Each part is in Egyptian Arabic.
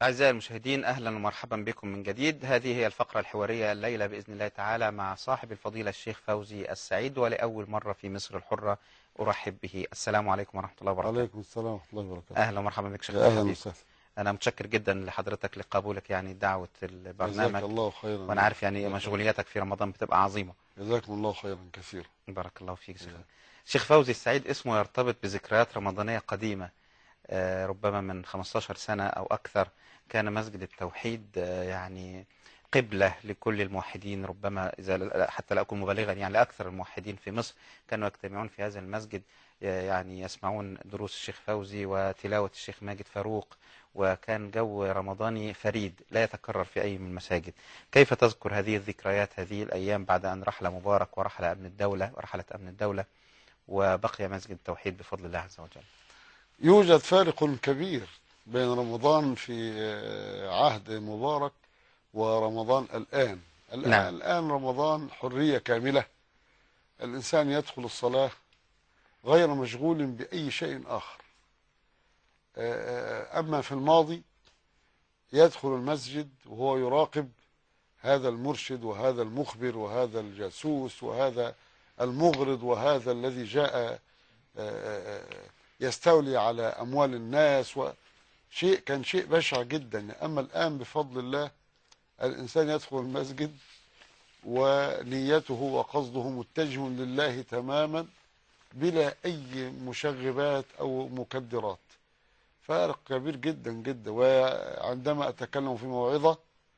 أعزائي المشاهدين أهلا ومرحبا بكم من جديد هذه هي الفقرة الحوارية الليلة بإذن الله تعالى مع صاحب الفضيلة الشيخ فوزي السعيد ولأول مرة في مصر الحرة أرحب به السلام عليكم ورحمة الله وبركاته عليكم السلام ورحمة الله وبركاته أهلا ومرحبا بك شيخ يا أهلا حبيبي. وسهلا أنا متشكر جدا لحضرتك لقبولك يعني دعوة جزاك البرنامج الله خيرا وأنا عارف يعني جزاك- مشغولياتك في رمضان بتبقى عظيمة جزاكم الله خيرا كثيرا بارك الله فيك شيخ جزاك. شيخ فوزي السعيد اسمه يرتبط بذكريات رمضانية قديمة آه، ربما من 15 سنة أو أكثر كان مسجد التوحيد آه، يعني قبلة لكل الموحدين ربما إذا لا- حتى لا أكون مبالغا يعني لأكثر الموحدين في مصر كانوا يجتمعون في هذا المسجد آه، يعني يسمعون دروس الشيخ فوزي وتلاوة الشيخ ماجد فاروق وكان جو رمضاني فريد لا يتكرر في أي من المساجد كيف تذكر هذه الذكريات هذه الأيام بعد أن رحل مبارك ورحل أمن الدولة ورحلة أمن الدولة وبقي مسجد التوحيد بفضل الله عز وجل يوجد فارق كبير بين رمضان في آه، عهد مبارك ورمضان الآن الآن, نعم. الآن رمضان حرية كاملة الإنسان يدخل الصلاة غير مشغول بأي شيء آخر آه، أما في الماضي يدخل المسجد وهو يراقب هذا المرشد وهذا المخبر وهذا الجاسوس وهذا المغرض وهذا الذي جاء آه، يستولي على أموال الناس وشيء كان شيء بشع جدا أما الآن بفضل الله الإنسان يدخل المسجد ونيته وقصده متجه لله تماما بلا أي مشغبات أو مكدرات فارق كبير جدا جدا وعندما أتكلم في موعظة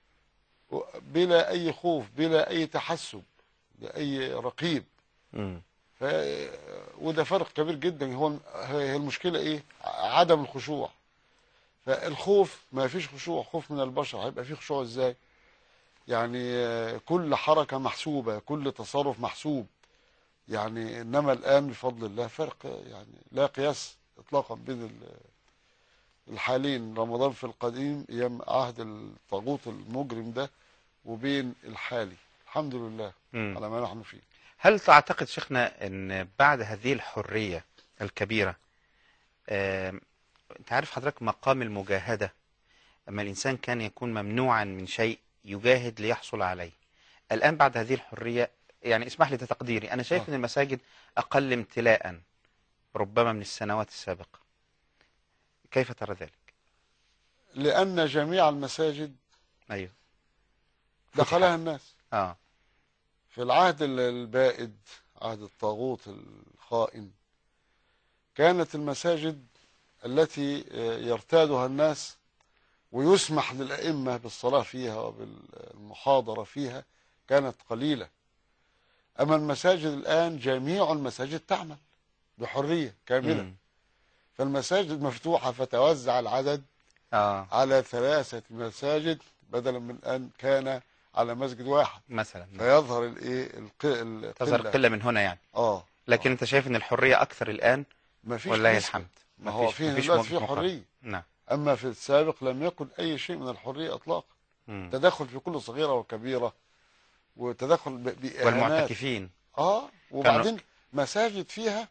بلا أي خوف بلا أي تحسب بأي رقيب مم. ف... وده فرق كبير جدا هو هي المشكله ايه عدم الخشوع فالخوف ما فيش خشوع خوف من البشر هيبقى فيه خشوع ازاي يعني آه، كل حركه محسوبه كل تصرف محسوب يعني انما الان بفضل الله فرق يعني لا قياس اطلاقا بين ال- الحالين رمضان في القديم ايام عهد الطاغوت المجرم ده وبين الحالي الحمد لله مم. على ما نحن فيه هل تعتقد شيخنا أن بعد هذه الحرية الكبيرة آم، أنت عارف حضرتك مقام المجاهدة أما الإنسان كان يكون ممنوعا من شيء يجاهد ليحصل عليه الآن بعد هذه الحرية يعني اسمح لي ده تقديري أنا شايف آه. أن المساجد أقل امتلاء ربما من السنوات السابقة كيف ترى ذلك؟ لان جميع المساجد أيوه دخلها الناس آه في العهد ال- البائد عهد الطاغوت الخائن كانت المساجد التي آه، يرتادها الناس ويسمح للأئمة بالصلاة فيها وبالمحاضرة فيها كانت قليلة أما المساجد الآن جميع المساجد تعمل بحرية كاملة مم. فالمساجد مفتوحة فتوزع العدد آه على ثلاثة مساجد بدلا من أن كان على مسجد واحد مثلا فيظهر الايه الق- تظهر القله قلة من هنا يعني اه لكن أنت شايف أن الحرية أكثر الآن ما فيش والله نسبة. الحمد ما هو مفيش- فيه مفيش دلوقتي مج- فيه مقارنة. حريه نعم اما في السابق لم يكن اي شيء من الحريه اطلاقا مم. تدخل في كل صغيره وكبيره وتدخل ب- باهانات والمعتكفين اه وبعدين مساجد فيها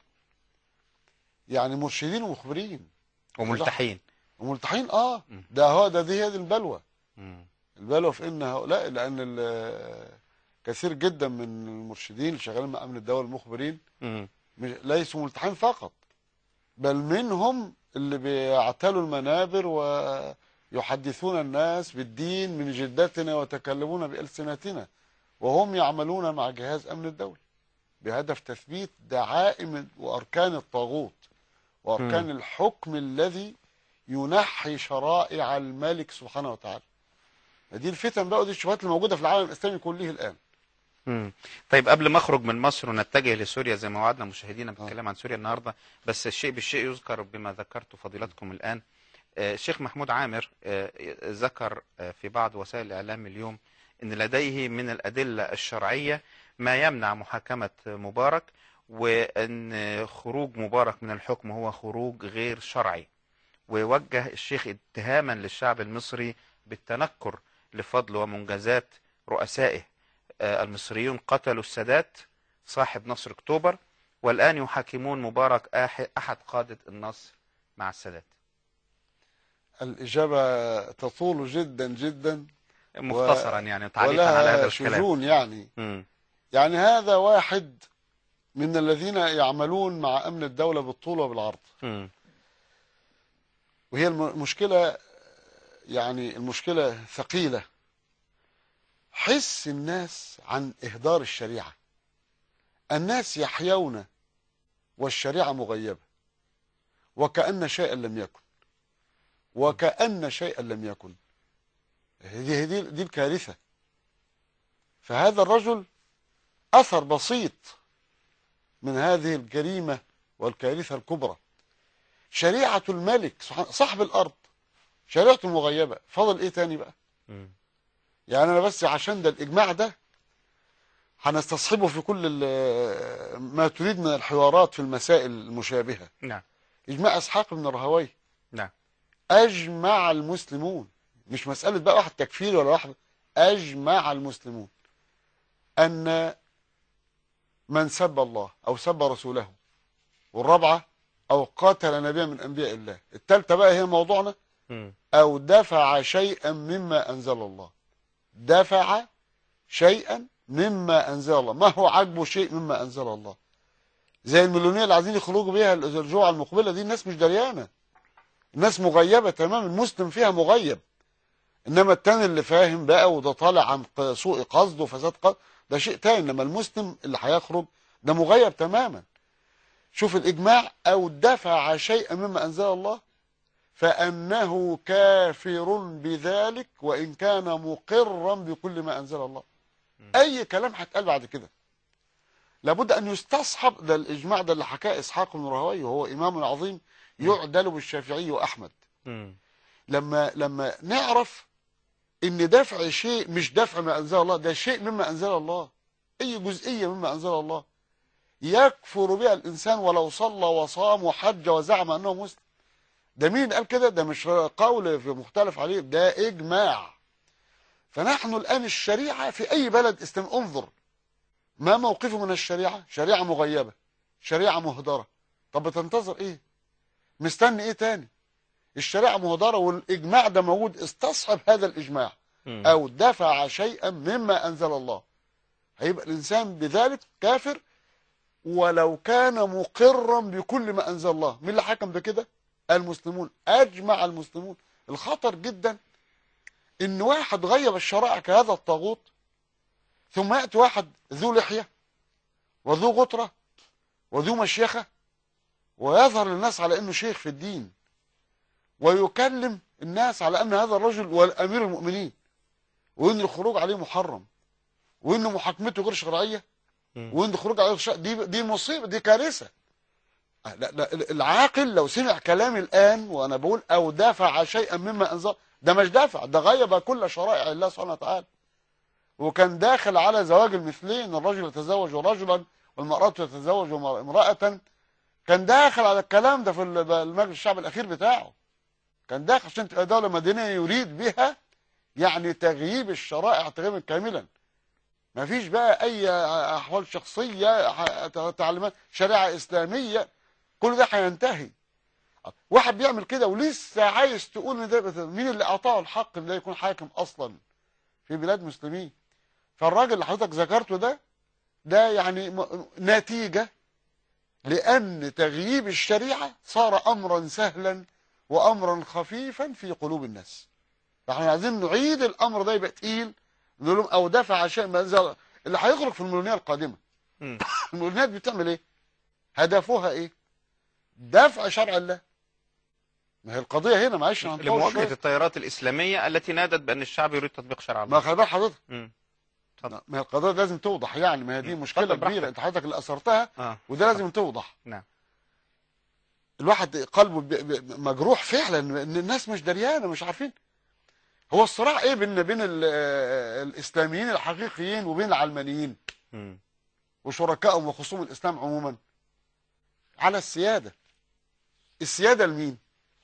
يعني مرشدين ومخبرين وملتحين وملتحين اه مم. ده هو ده دي هي دي البلوى مم. البلوى في ان هؤلاء لان ال- كثير جدا من المرشدين اللي شغالين مع امن الدوله المخبرين مم. مش- ليسوا ملتحين فقط بل منهم اللي بيعتلوا المنابر ويحدثون الناس بالدين من جدتنا ويتكلمون بألسنتنا وهم يعملون مع جهاز أمن الدولة بهدف تثبيت دعائم وأركان الطاغوت وأركان مم. الحكم الذي ينحي شرائع الملك سبحانه وتعالى دي الفتن بقى ودي الشبهات الموجودة في العالم الإسلامي كله الآن مم. طيب قبل ما اخرج من مصر ونتجه لسوريا زي ما وعدنا مشاهدينا بنتكلم عن سوريا النهارده بس الشيء بالشيء يذكر بما ذكرت فضيلتكم الان آه، الشيخ محمود عامر آه، ذكر آه، في بعض وسائل الاعلام اليوم ان لديه من الادله الشرعيه ما يمنع محاكمه مبارك وان خروج مبارك من الحكم هو خروج غير شرعي ووجه الشيخ اتهاما للشعب المصري بالتنكر لفضل ومنجزات رؤسائه آه، المصريون قتلوا السادات صاحب نصر اكتوبر والان يحاكمون مبارك آح- احد قاده النصر مع السادات الإجابة تطول جدا جدا مختصرا يعني تعليقا على هذا ولها الكلام شجون يعني مم. يعني هذا واحد من الذين يعملون مع أمن الدولة بالطول وبالعرض مم. وهي الم- المشكلة يعني المشكلة ثقيلة حس الناس عن إهدار الشريعة الناس يحيون والشريعة مغيبة وكأن شيئا لم يكن وكأن شيئا لم يكن دي, دي, دي الكارثة فهذا الرجل أثر بسيط من هذه الجريمة والكارثة الكبرى شريعة الملك سبحان- صاحب الأرض شريعته مغيبة فضل إيه تاني بقى مم. يعني أنا بس عشان ده الإجماع ده هنستصحبه في كل ال- ما تريد من الحوارات في المسائل المشابهة نعم إجماع إسحاق بن راهويه نعم أجمع المسلمون مش مسألة بقى واحد تكفير ولا واحد أجمع المسلمون أن من سب الله أو سب رسوله والرابعة أو قاتل نبيا من أنبياء الله الثالثة بقى هي موضوعنا مم. أو دفع شيئا مما أنزل الله دفع شيئا مما أنزل الله ما هو عجبه شيء مما أنزل الله زي المليونير اللي عايزين يخرجوا بيها الجوعة المقبلة دي الناس مش دريانة الناس مغيبة تماما المسلم فيها مغيب إنما التاني اللي فاهم بقى وده طالع عن ق- سوء قصد وفساد قصد ده شيء تاني إنما المسلم اللي هيخرج ده مغيب تماما شوف الإجماع أو دفع شيئا مما أنزل الله فأنه كافر بذلك وإن كان مقرا بكل ما أنزل الله أي كلام هيتقال بعد كده لابد أن يستصحب ده الإجماع ده اللي حكاه إسحاق بن راهويه وهو إمام عظيم يعدل بالشافعي وأحمد مم. لما لما نعرف ان دفع شيء مش دفع ما انزل الله ده شيء مما انزل الله اي جزئيه مما انزل الله يكفر بها الانسان ولو صلى وصام وحج وزعم انه مسلم ده مين قال كده ده مش قول في مختلف عليه ده اجماع فنحن الان الشريعه في اي بلد اسلام انظر ما موقفه من الشريعه شريعه مغيبه شريعه مهدره طب بتنتظر ايه مستني ايه تاني الشريعه مهدره والاجماع ده موجود استصحب هذا الاجماع مم. او دفع شيئا مما انزل الله هيبقى الانسان بذلك كافر ولو كان مقرا بكل ما انزل الله مين اللي حكم بكده المسلمون اجمع المسلمون الخطر جدا ان واحد غيب الشرائع كهذا الطاغوت ثم ياتي واحد ذو لحيه وذو غطره وذو مشيخه ويظهر للناس على انه شيخ في الدين ويكلم الناس على ان هذا الرجل هو امير المؤمنين وان الخروج عليه محرم وان محاكمته غير شرعيه مم. وان الخروج عليه ش... دي دي مصيبه دي كارثه لا لا العاقل لو سمع كلامي الان وانا بقول او دافع شيئا مما انزل ده مش دافع ده غيب كل شرائع الله سبحانه وتعالى وكان داخل على زواج المثلين الرجل يتزوج رجلا والمرأة تتزوج امرأة كان داخل على الكلام ده في المجلس الشعب الأخير بتاعه كان داخل عشان تبقى دولة مدينية يريد بها يعني تغييب الشرائع تغييبا كاملا ما فيش بقى أي أحوال شخصية ح- تعليمات شريعة إسلامية كل ده هينتهي واحد بيعمل كده ولسه عايز تقول ان ده مين اللي اعطاه الحق ان ده يكون حاكم اصلا في بلاد مسلمين فالراجل اللي حضرتك ذكرته ده ده يعني م- نتيجة لأن تغييب الشريعة صار أمرا سهلا وأمرا خفيفا في قلوب الناس فاحنا عايزين نعيد الأمر ده يبقى تقيل نقول لهم أو دفع شيء ما أنزل اللي هيخرج في المليونية القادمة مم. المليونيات بتعمل إيه؟ هدفها إيه؟ دفع شرع الله ما هي القضية هنا معلش أنا هنطول لمواجهة شوية. التيارات الإسلامية التي نادت بأن الشعب يريد تطبيق شرع ما الله خلي بال حضرتك مم. اتفضل. ما هي القضية لازم توضح يعني ما هي دي مشكلة اتفضل كبيرة براحتك. انت حضرتك اللي اثرتها آه. وده لازم توضح نعم الواحد قلبه ب- ب- مجروح فعلا ان الناس مش دريانه مش عارفين هو الصراع ايه بين بين ال- الاسلاميين الحقيقيين وبين العلمانيين مم. وشركائهم وخصوم الاسلام عموما على السياده السياده لمين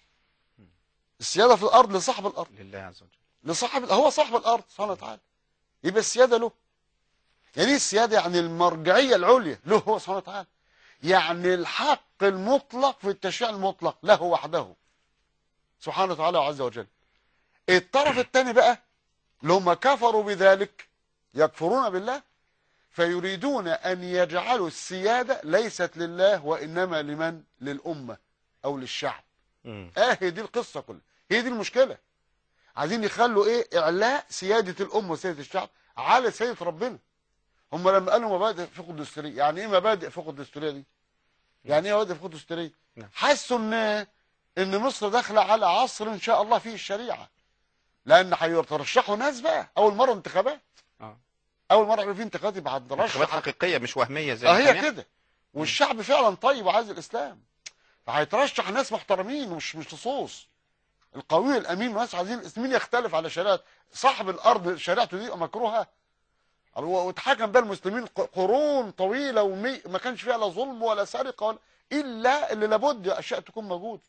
السياده في الارض لصاحب الارض لله عز وجل لصاحب هو صاحب الارض سبحانه وتعالى يبقى السياده له يعني ايه السياده يعني المرجعيه العليا له هو سبحانه وتعالى يعني الحق المطلق في التشريع المطلق له وحده سبحانه وتعالى وعز وجل الطرف الثاني بقى اللي هم كفروا بذلك يكفرون بالله فيريدون أن يجعلوا السيادة ليست لله وإنما لمن للأمة أو للشعب مم. اه هي دي القصة كلها هي دي المشكلة عايزين يخلوا ايه اعلاء سيادة الأمة وسيادة الشعب على سيادة ربنا هم لما قالوا مبادئ فقه الدستورية يعني ايه مبادئ فقه الدستورية دي يعني ايه مبادئ فقه الدستورية نعم. حسوا ان ان مصر داخلة على عصر ان شاء الله فيه الشريعة لان هيترشحوا ناس بقى اول مرة انتخابات آه. اول مرة يبقى في انتخابات يبقى انتخابات هترشح حقيقيه مش وهميه زي اه ما هي كان يعني. كده والشعب فعلا طيب وعايز الاسلام فهيترشح ناس محترمين مش مش لصوص القوي الامين والناس عايزين مين يختلف على شريعه صاحب الارض شريعته دي مكروهه هو- واتحكم بها المسلمين ق- قرون طويله ومي ما كانش فيها لا ظلم ولا سرقه ولا الا اللي لابد اشياء تكون موجوده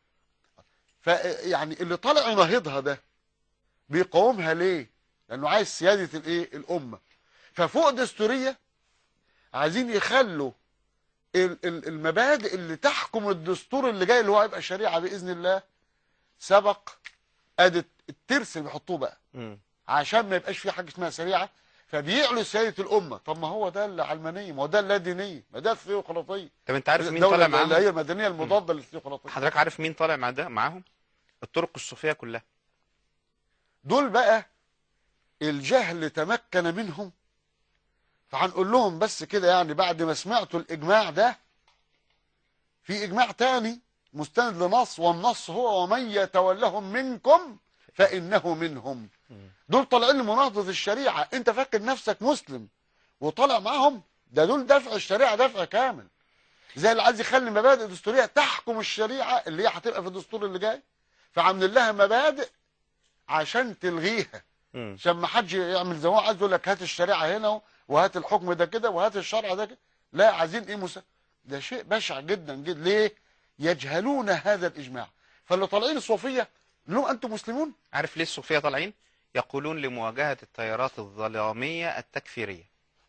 فيعني اللي طالع يناهضها ده بيقاومها ليه؟ لانه عايز سياده الايه؟ الامه ففوق دستوريه عايزين يخلوا ال- ال- المبادئ اللي تحكم الدستور اللي جاي اللي هو هيبقى شريعه باذن الله سبق ادي الترس اللي بيحطوه بقى مم. عشان ما يبقاش في حاجه اسمها شريعه فبيعلوا سياده الامه طب ما هو ده العلمانيه ما هو ده اللادينيه ما ده الثيوقراطيه طب انت عارف مين الدولة طالع اللي معاهم هي المدنيه المضاده للثيوقراطيه حضرتك عارف مين طالع مع ده معاهم الطرق الصوفيه كلها دول بقى الجهل تمكن منهم فهنقول لهم بس كده يعني بعد ما سمعتوا الإجماع ده في إجماع تاني مستند لنص والنص هو ومن يتولهم منكم فإنه منهم دول طالعين لمناهضة الشريعة انت فاكر نفسك مسلم وطالع معاهم ده دول دفع الشريعة دفع كامل زي اللي عايز يخلي مبادئ دستورية تحكم الشريعة اللي هي هتبقى في الدستور اللي جاي فعاملين لها مبادئ عشان تلغيها مم. عشان ما حدش يعمل زي ما هو عايز يقول لك هات الشريعه هنا وهات الحكم ده كده وهات الشرع ده كده لا عايزين ايه مسا ده شيء بشع جدا جدا ليه يجهلون هذا الاجماع فاللي طالعين الصوفيه لهم انتم مسلمون عارف ليه الصوفيه طالعين يقولون لمواجهه التيارات الظلاميه التكفيريه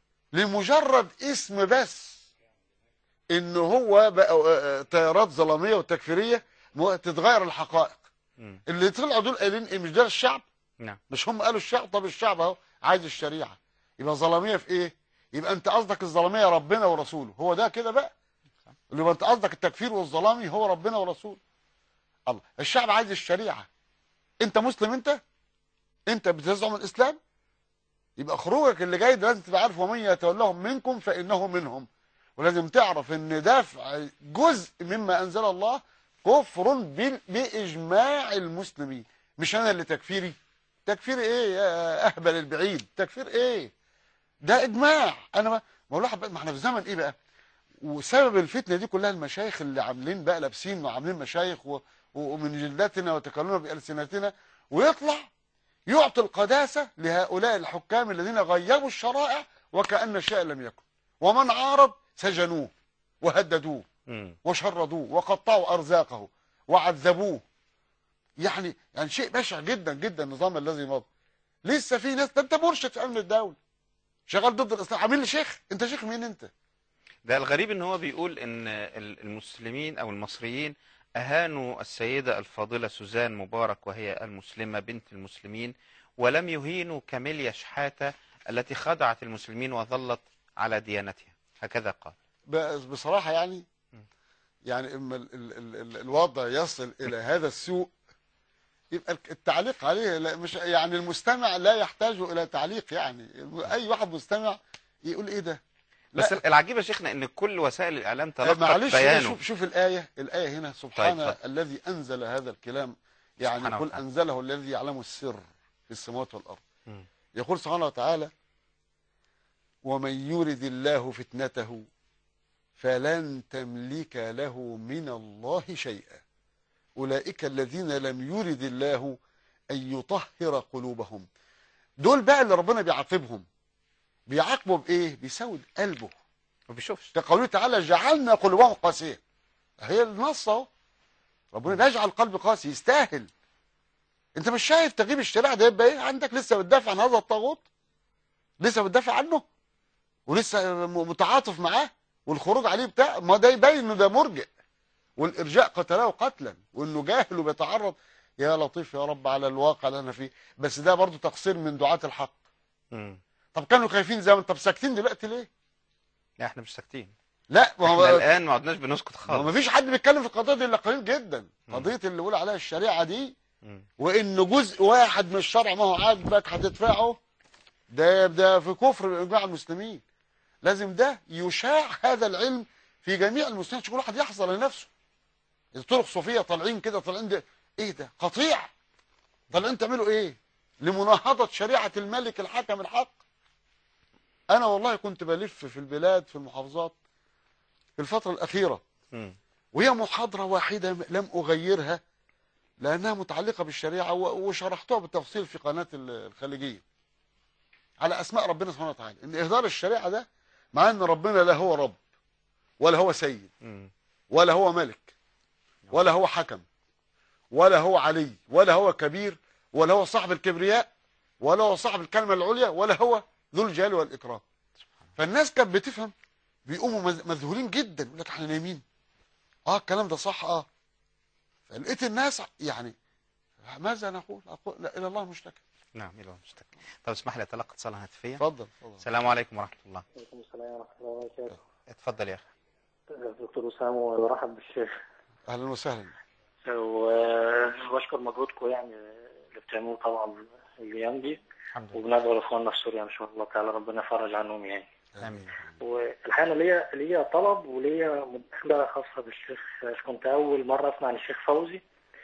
لمجرد اسم بس ان هو بقى آه، آه، تيارات ظلاميه وتكفيريه مو- تتغير الحقائق مم. اللي طلعوا دول قايلين ايه مش ده الشعب نعم مش هم قالوا الشعب طب الشعب اهو عايز الشريعه يبقى ظلاميه في ايه يبقى انت قصدك الظلاميه ربنا ورسوله هو ده كده بقى اللي يبقى انت قصدك التكفير والظلامي هو ربنا ورسوله الله الشعب عايز الشريعه انت مسلم انت انت بتزعم الاسلام يبقى خروجك اللي جاي ده لازم تبقى عارف ومن يتولهم منكم فانه منهم ولازم تعرف ان دفع جزء مما انزل الله كفر بال- باجماع المسلمين مش انا اللي تكفيري تكفير ايه يا اهبل البعيد تكفير ايه ده اجماع انا ما ما هو الواحد بقى- ما احنا في زمن ايه بقى وسبب الفتنه دي كلها المشايخ اللي عاملين بقى لابسين وعاملين مشايخ و... و- ومن جلدتنا وتكلمنا بالسنتنا ويطلع يعطي القداسه لهؤلاء الحكام الذين غيروا الشرائع وكأن شيء لم يكن ومن عارض سجنوه وهددوه مم. وشردوه وقطعوا ارزاقه وعذبوه يعني يعني شيء بشع جدا جدا النظام الذي مضى لسه في ناس ده انت مرشد في امن الدوله شغال ضد الاسلام عامل لي شيخ انت شيخ مين انت ده الغريب ان هو بيقول ان ال- المسلمين او المصريين اهانوا السيده الفاضله سوزان مبارك وهي المسلمه بنت المسلمين ولم يهينوا كاميليا شحاته التي خدعت المسلمين وظلت على ديانتها هكذا قال ب- بصراحه يعني يعني اما ال ال ال ال الوضع يصل الى هذا السوء يبقى التعليق عليه لا مش يعني المستمع لا يحتاج الى تعليق يعني اي واحد مستمع يقول ايه ده بس لا. العجيب يا شيخنا ان كل وسائل الاعلام تلقت معلش بيانه شوف شوف الآية الآية هنا سبحان طيب، اتفضل. الذي أنزل هذا الكلام يعني سبحانه يقول وتعالى. أنزله الذي يعلم السر في السماوات والأرض مم. يقول سبحانه وتعالى ومن يرد الله فتنته فلن تملك له من الله شيئا أولئك الذين لم يرد الله أن يطهر قلوبهم دول بقى اللي ربنا بيعاقبهم بيعاقبه بإيه بيسود قلبه ما بيشوفش كقوله تعالى جعلنا قلوبهم قاسية هي النص اهو ربنا بيجعل القلب قاسي يستاهل انت مش شايف تغييب الشريعه ده يبقى ايه عندك لسه بتدافع عن هذا الطاغوت لسه بتدافع عنه ولسه م- متعاطف معاه والخروج عليه بتاع ما ده يبين انه ده مرجئ والارجاء قتله قتلا وانه جاهل وبيتعرض يا لطيف يا رب على الواقع اللي انا فيه بس ده برضو تقصير من دعاة الحق مم. طب كانوا خايفين زمان طب ساكتين دلوقتي ليه لا احنا مش ساكتين لا ما احنا هو الان ما عدناش بنسكت ما خالص فيش حد بيتكلم في القضيه دي الا قليل جدا مم. قضيه اللي بيقول عليها الشريعه دي مم. وان جزء واحد من الشرع ما هو عاجبك هتدفعه ده ده في كفر باجماع المسلمين لازم ده يشاع هذا العلم في جميع المسلمين عشان كل واحد يحذر لنفسه الطرق صوفيه طالعين كده طالعين ده ايه ده قطيع طالعين تعملوا ايه لمناهضه شريعه الملك الحكم الحق انا والله كنت بلف في البلاد في المحافظات في الفتره الاخيره مم. وهي محاضرة واحدة لم أغيرها لأنها متعلقة بالشريعة و- وشرحتها بالتفصيل في قناة ال- الخليجية على أسماء ربنا سبحانه وتعالى إن إهدار الشريعة ده مع أن ربنا لا هو رب ولا هو سيد مم. ولا هو ملك ولا هو حكم ولا هو علي ولا هو كبير ولا هو صاحب الكبرياء ولا هو صاحب الكلمة العليا ولا هو ذو الجلال والإكرام فالناس كانت بتفهم بيقوموا مذ- مذهولين جدا يقول لك احنا نايمين اه الكلام ده صح اه فلقيت الناس يعني ماذا نقول اقول لا الى الله المشتكى نعم الى المشتكى طب اسمح لي اتلقى اتصالا هاتفيا اتفضل اتفضل السلام عليكم ورحمه الله وعليكم السلام ورحمة الله وبركاته اتفضل يا اخي دكتور أسامة وبرحب بالشيخ اهلا وسهلا وبشكر مجهودكم يعني اللي بتعملوه طبعا الأيام دي الحمد لله وبندعو لإخواننا في سوريا إن شاء الله تعالى ربنا يفرج عنهم يعني امين والحقيقة أنا ليا ليا طلب وليا مداخلة خاصة بالشيخ كنت أول مرة أسمع عن الشيخ فوزي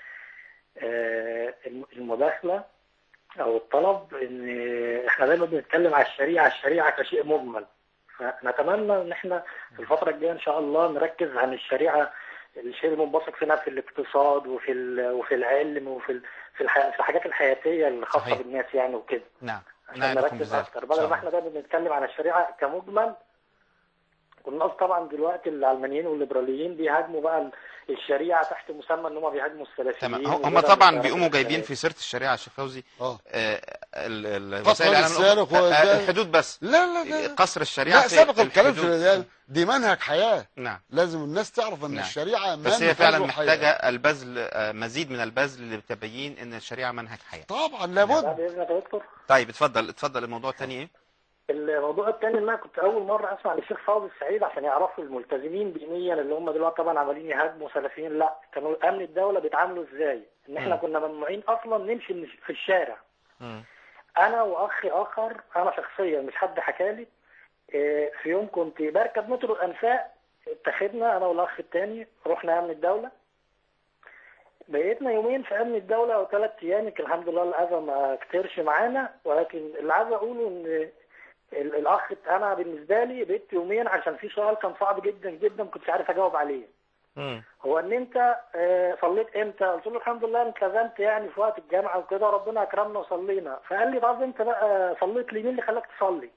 آه، المداخلة أو الطلب إن إحنا دايما بنتكلم على الشريعة الشريعة كشيء مجمل فنتمنى إن إحنا في الفترة الجاية إن شاء الله نركز عن الشريعة الشيء المنبثق فينا في الاقتصاد وفي ال- وفي العلم وفي ال- في الح- في الحاجات الحياتية الخاصة صحيح. بالناس يعني وكده نعم عشان نعم لكم نركز بذلك اكتر إن بدل شاء ما الله. احنا دايما بنتكلم عن الشريعه كمجمل والناس طبعا دلوقتي العلمانيين والليبراليين بيهاجموا بقى ال- الشريعه تحت مسمى ان هم بيهاجموا السلفيين تمام هم وغيرها طبعا من بيقوموا الكلام جايبين ده. في سيره الشريعه يا شيخ فوزي اه آه، ال- ال- قصر وسائل الإعلام السارق الأخرى- آه، وده- الحدود بس لا لا لا قصر الشريعه لا في سبق الكلام في الحدود. ده دي منهج حياه نعم لازم الناس تعرف ان نعم. الشريعه بس هي منهج فعلا وحياة. محتاجه البذل آه، مزيد من البذل لتبين ان الشريعه منهج حياه طبعا لا لابد باذنك يا دكتور طيب اتفضل اتفضل الموضوع الثاني ايه الموضوع الثاني ان انا كنت اول مره اسمع للشيخ فاضل السعيد عشان يعرفوا الملتزمين دينيا اللي هم دلوقتي طبعا عمالين يهاجموا سلفيين لا كانوا امن الدوله بيتعاملوا ازاي ان احنا مم. كنا ممنوعين اصلا نمشي من- في الشارع مم. انا واخي اخر انا شخصيا مش حد حكالي إيه، في يوم كنت بركب مترو الانفاق اتخذنا انا والاخ التاني رحنا امن الدوله بقيتنا يومين في امن الدوله او ثلاث ايام يمكن الحمد لله الاذى ما كترش معانا ولكن اللي عايز اقوله ان ال- الاخ انا بالنسبه لي بقيت يومين عشان في سؤال كان صعب جدا جدا ما كنتش عارف اجاوب عليه مم. هو ان انت آه، صليت امتى قلت له الحمد لله انا التزمت يعني في وقت الجامعه وكده وربنا اكرمنا وصلينا فقال لي طب انت بقى صليت لي مين اللي خلاك تصلي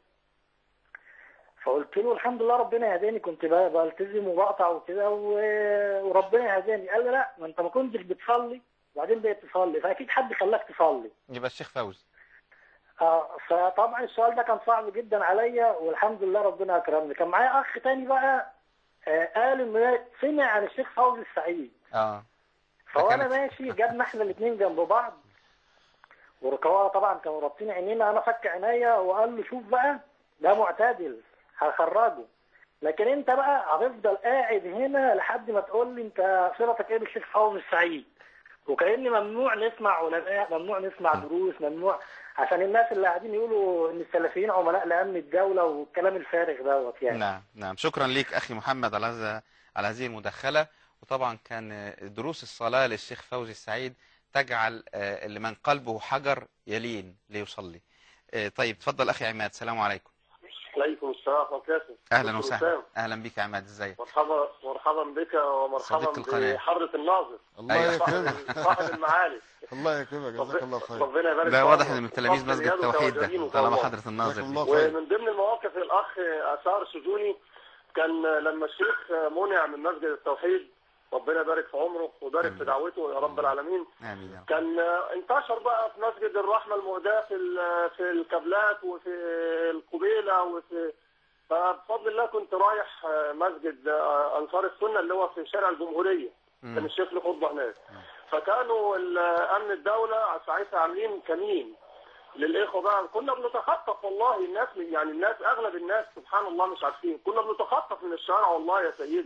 فقلت له الحمد لله ربنا هداني كنت بقى بلتزم وبقطع وكده و- وربنا هداني قال لي لا ما انت ما كنتش بتصلي وبعدين بقيت تصلي فاكيد حد خلاك تصلي يبقى الشيخ فوزي اه فطبعا السؤال ده كان صعب جدا عليا والحمد لله ربنا اكرمني كان معايا اخ تاني بقى آه قال انه سمع عن الشيخ فوزي السعيد اه فوانا فكانت- ماشي جابنا احنا الاثنين جنب بعض وركواه طبعا كانوا رابطين عينينا انا فك عينيا وقال له شوف بقى ده معتدل هخرجه لكن انت بقى هتفضل قاعد هنا لحد ما تقول لي انت صلتك ايه بالشيخ فوزي السعيد وكأن ممنوع نسمع علماء ممنوع نسمع دروس ممنوع عشان الناس اللي قاعدين يقولوا ان السلفيين عملاء لامن الدوله والكلام الفارغ دوت يعني نعم نعم شكرا ليك اخي محمد على هذا على هذه المداخله وطبعا كان دروس الصلاه للشيخ فوزي السعيد تجعل آه، لمن قلبه حجر يلين ليصلي آه، طيب تفضل اخي عماد السلام عليكم عليكم السلام ورحمة الله وبركاته. اهلا دكتور وسهلا أسامة، اهلا بك يا عماد ازيك مرحبا مرحبا بك صديق ومرحبا القناة. بحضرة الناظر الله أيوة. يكرمك صاحب صاحب المعالي الله يكرمك جزاك الله خير ربنا يبارك ده في واضح عمرك. ان من تلاميذ وفق مسجد اليد التوحيد وتوجهين ده وتوجه. طالما حضره الناظر جزاكم دي. الله خير ومن ضمن المواقف الأخ أثار سجوني كان لما الشيخ منع من مسجد التوحيد ربنا يبارك في عمره ويبارك في آمين. دعوته يا رب العالمين امين يا رب كان انتشر بقى في مسجد الرحمة المهداة في ال- في الكابلات وفي القبيلة وفي فبفضل الله كنت رايح مسجد انصار السنة اللي هو في شارع الجمهورية كان مم. الشيخ له خطبة هناك فكانوا ال- امن الدوله ساعتها عاملين كمين للاخوه بقى كنا بنتخطف والله الناس يعني الناس اغلب الناس سبحان الله مش عارفين كنا بنتخطف من الشارع والله يا سيدي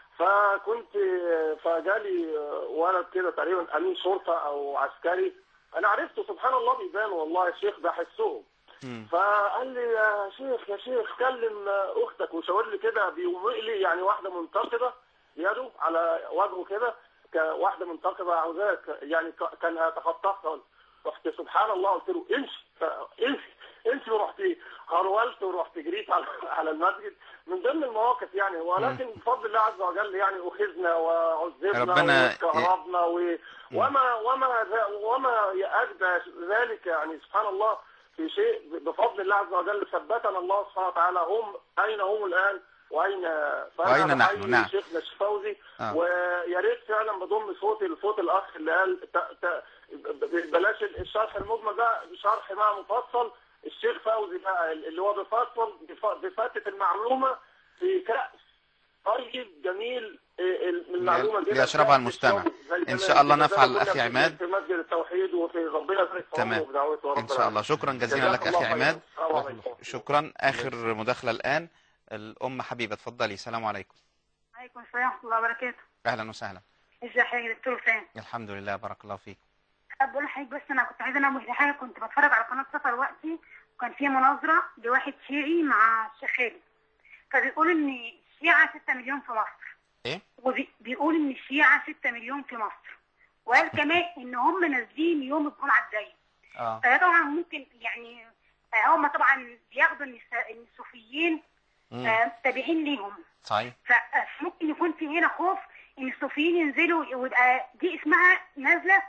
فكنت فجالي ولد كده تقريبا امين شرطه او عسكري انا عرفته سبحان الله بيبان والله يا شيخ بحسهم مم. فقال لي يا شيخ يا شيخ كلم اختك وشاور لي كده بيومئ لي يعني واحده منتقبه يده على وجهه كده كواحده منتقبه عاوزاك يعني ك- كان هيتخطفها رحت سبحان الله قلت له امشي ف- امشي امشي ورحت هرولت ورحت جريت على على المسجد من ضمن المواقف يعني ولكن بفضل الله عز وجل يعني اخذنا وعذبنا ربنا وكهربنا و... وما وما وما اجدى ذلك يعني سبحان الله في شيء بفضل الله عز وجل ثبتنا الله سبحانه وتعالى هم اين هم الان واين وأين نحن؟ بحيي نعم. شيخنا الشيخ فوزي آه. ويا ريت فعلا بضم صوتي لصوت الاخ اللي قال ت... ت... بلاش الشرح المجمل ده شرح بقى مفصل الشيخ فوزي بقى اللي هو بيفصل بف- بيفتت المعلومه في كأس طيب جميل إيه، المعلومه دي ليشربها المستمع. إن شاء الله نفعل الأخ عماد. في مسجد التوحيد وفي ربنا يبارك في تمام. عمره وبدعوته ورب ان شاء الله العالمين. شكرا جزيلا جزاك لك الله اخي خيرا. عماد السلام عليكم. شكرا اخر مداخله الان الام حبيبه اتفضلي السلام عليكم عليكم السلام ورحمة الله وبركاته اهلا وسهلا ازي حضرتك يا دكتور فين الحمد لله بارك الله فيك بقول لحضرتك بس انا كنت عايزه انوه لحاجه كنت بتفرج على قناه سفر وقتي وكان في مناظره لواحد شيعي مع الشيخ خالد فبيقول ان الشيعه 6 مليون في مصر ايه وبيقول ان الشيعه 6 مليون في مصر وقال كمان ان هم نازلين يوم الجمعه الجايه اه فده طبعا ممكن يعني آه، هم طبعا بياخدوا ان الس- إن الصوفيين مم. آه، تابعين ليهم صحيح فممكن يكون في هنا خوف ان الصوفيين ينزلوا ويبقى دي اسمها نازله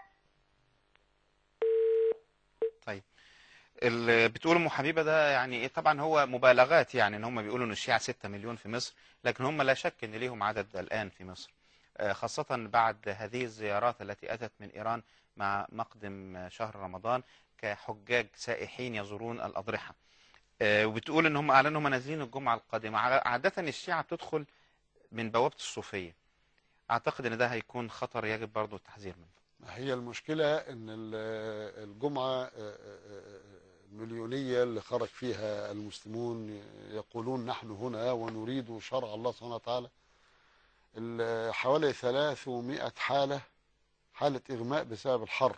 طيب اللي بتقول ام حبيبه ده يعني ايه طبعا هو مبالغات يعني ان هم بيقولوا ان الشيعة 6 مليون في مصر لكن هم لا شك ان ليهم عدد الان في مصر آه، خاصة بعد هذه الزيارات التي اتت من ايران مع مقدم شهر رمضان كحجاج سائحين يزورون الاضرحة آه، وبتقول ان هم اعلنوا هم نازلين الجمعة القادمة ع- عادة الشيعة بتدخل من بوابة الصوفية اعتقد ان ده هيكون خطر يجب برضو التحذير منه هي المشكلة ان ال- الجمعة آه، آه، آه، المليونية اللي خرج فيها المسلمون يقولون نحن هنا ونريد شرع الله سبحانه وتعالى ال- حوالي 300 حالة حالة إغماء بسبب الحر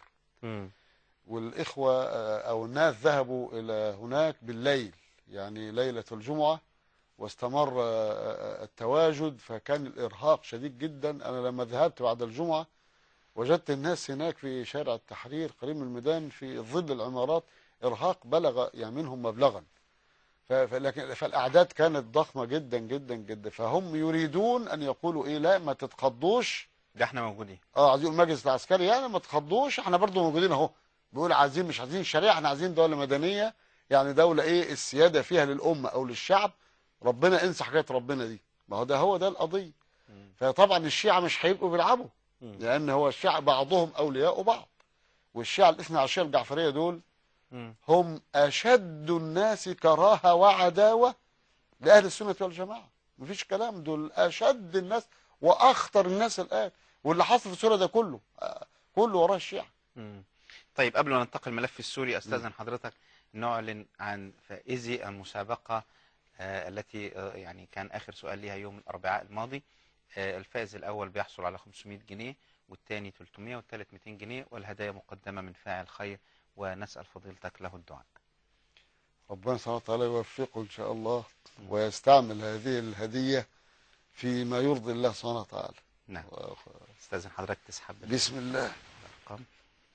والإخوة آه، أو الناس ذهبوا إلى هناك بالليل يعني ليلة الجمعة واستمر آه، آه، التواجد فكان الإرهاق شديد جدا أنا لما ذهبت بعد الجمعة وجدت الناس هناك في شارع التحرير قريب من الميدان في ظل العمارات إرهاق بلغ يعني منهم مبلغا ف- فلكن فالأعداد كانت ضخمة جدا جدا جدا فهم يريدون أن يقولوا إيه لا ما تتخضوش ده احنا موجودين اه عايزين المجلس العسكري يعني ما تخضوش احنا برضو موجودين اهو بيقول عايزين مش عايزين شريعه احنا عايزين دوله مدنيه يعني دوله ايه السياده فيها للامه او للشعب ربنا انسى حكايه ربنا دي ما هو ده هو ده القضيه فطبعا الشيعه مش هيبقوا بيلعبوا مم. لان هو الشعب بعضهم اولياء بعض والشيعه الاثنى عشريه الجعفريه دول مم. هم اشد الناس كراهه وعداوه لاهل السنه والجماعه مفيش كلام دول اشد الناس واخطر الناس الان واللي حصل في سوريا ده كله آه، كله وراه الشيعه مم. طيب قبل ما ننتقل الملف السوري استاذن حضرتك نعلن عن فائزي المسابقه آه، التي آه، يعني كان اخر سؤال ليها يوم الاربعاء الماضي آه، الفائز الاول بيحصل على 500 جنيه والثاني 300 والثالث 200 جنيه والهدايا مقدمه من فاعل خير ونسال فضيلتك له الدعاء ربنا سبحانه وتعالى يوفقه ان شاء الله ويستعمل هذه الهديه فيما يرضي الله سبحانه وتعالى نعم استاذن حضرتك تسحب بسم الله الارقام